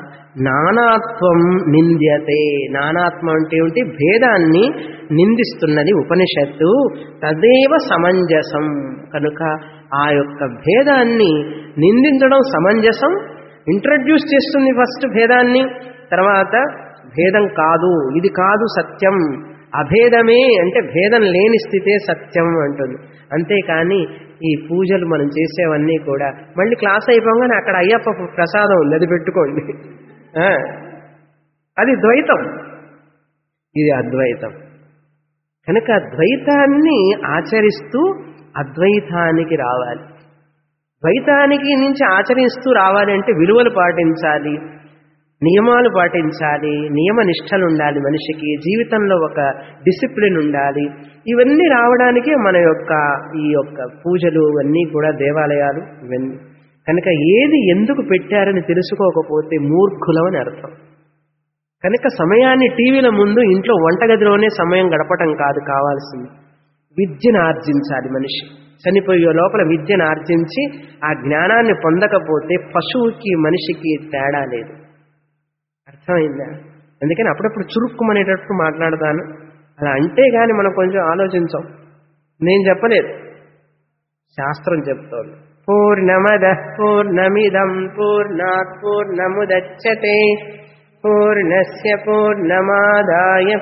నానాత్వం నింద్యతే నానాత్వం అంటే ఏమిటి భేదాన్ని నిందిస్తున్నది ఉపనిషత్తు తదేవ సమంజసం కనుక ఆ యొక్క భేదాన్ని నిందించడం సమంజసం ఇంట్రడ్యూస్ చేస్తుంది ఫస్ట్ భేదాన్ని తర్వాత భేదం కాదు ఇది కాదు సత్యం అభేదమే అంటే భేదం లేని స్థితే సత్యం అంటుంది అంతేకాని ఈ పూజలు మనం చేసేవన్నీ కూడా మళ్ళీ క్లాస్ అయిపోగానే అక్కడ అయ్యప్ప ప్రసాదం ఉంది అది పెట్టుకోండి ఆ, అది ద్వైతం ఇది అద్వైతం కనుక ద్వైతాన్ని ఆచరిస్తూ అద్వైతానికి రావాలి ద్వైతానికి నుంచి ఆచరిస్తూ రావాలి అంటే విలువలు పాటించాలి నియమాలు పాటించాలి నియమ నిష్టలు ఉండాలి మనిషికి జీవితంలో ఒక డిసిప్లిన్ ఉండాలి ఇవన్నీ రావడానికే మన యొక్క ఈ యొక్క పూజలు ఇవన్నీ కూడా దేవాలయాలు ఇవన్నీ కనుక ఏది ఎందుకు పెట్టారని తెలుసుకోకపోతే మూర్ఖులమని అర్థం కనుక సమయాన్ని టీవీల ముందు ఇంట్లో వంటగదిలోనే సమయం గడపటం కాదు కావాల్సింది విద్యను ఆర్జించాలి మనిషి చనిపోయే లోపల విద్యను ఆర్జించి ఆ జ్ఞానాన్ని పొందకపోతే పశువుకి మనిషికి తేడా లేదు అర్థమైందా అందుకని అప్పుడప్పుడు చురుక్కుమనేటట్టు మాట్లాడతాను అలా అంటే గాని మనం కొంచెం ఆలోచించాం నేను చెప్పలేదు శాస్త్రం చెప్తోంది పూర్ణమద పూర్ణమిదం పూర్ణాత్ పూర్ణముదచ్చతే పూర్ణస్య పూర్ణమాదాయ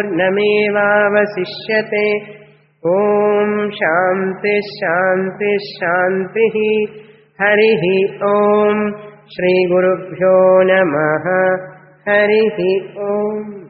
పూర్ణమేవావశిష్యతే ఓం శాంతి శాంతి శాంతి హరి ఓం శ్రీ గురుభ్యో నమ హరి ఓం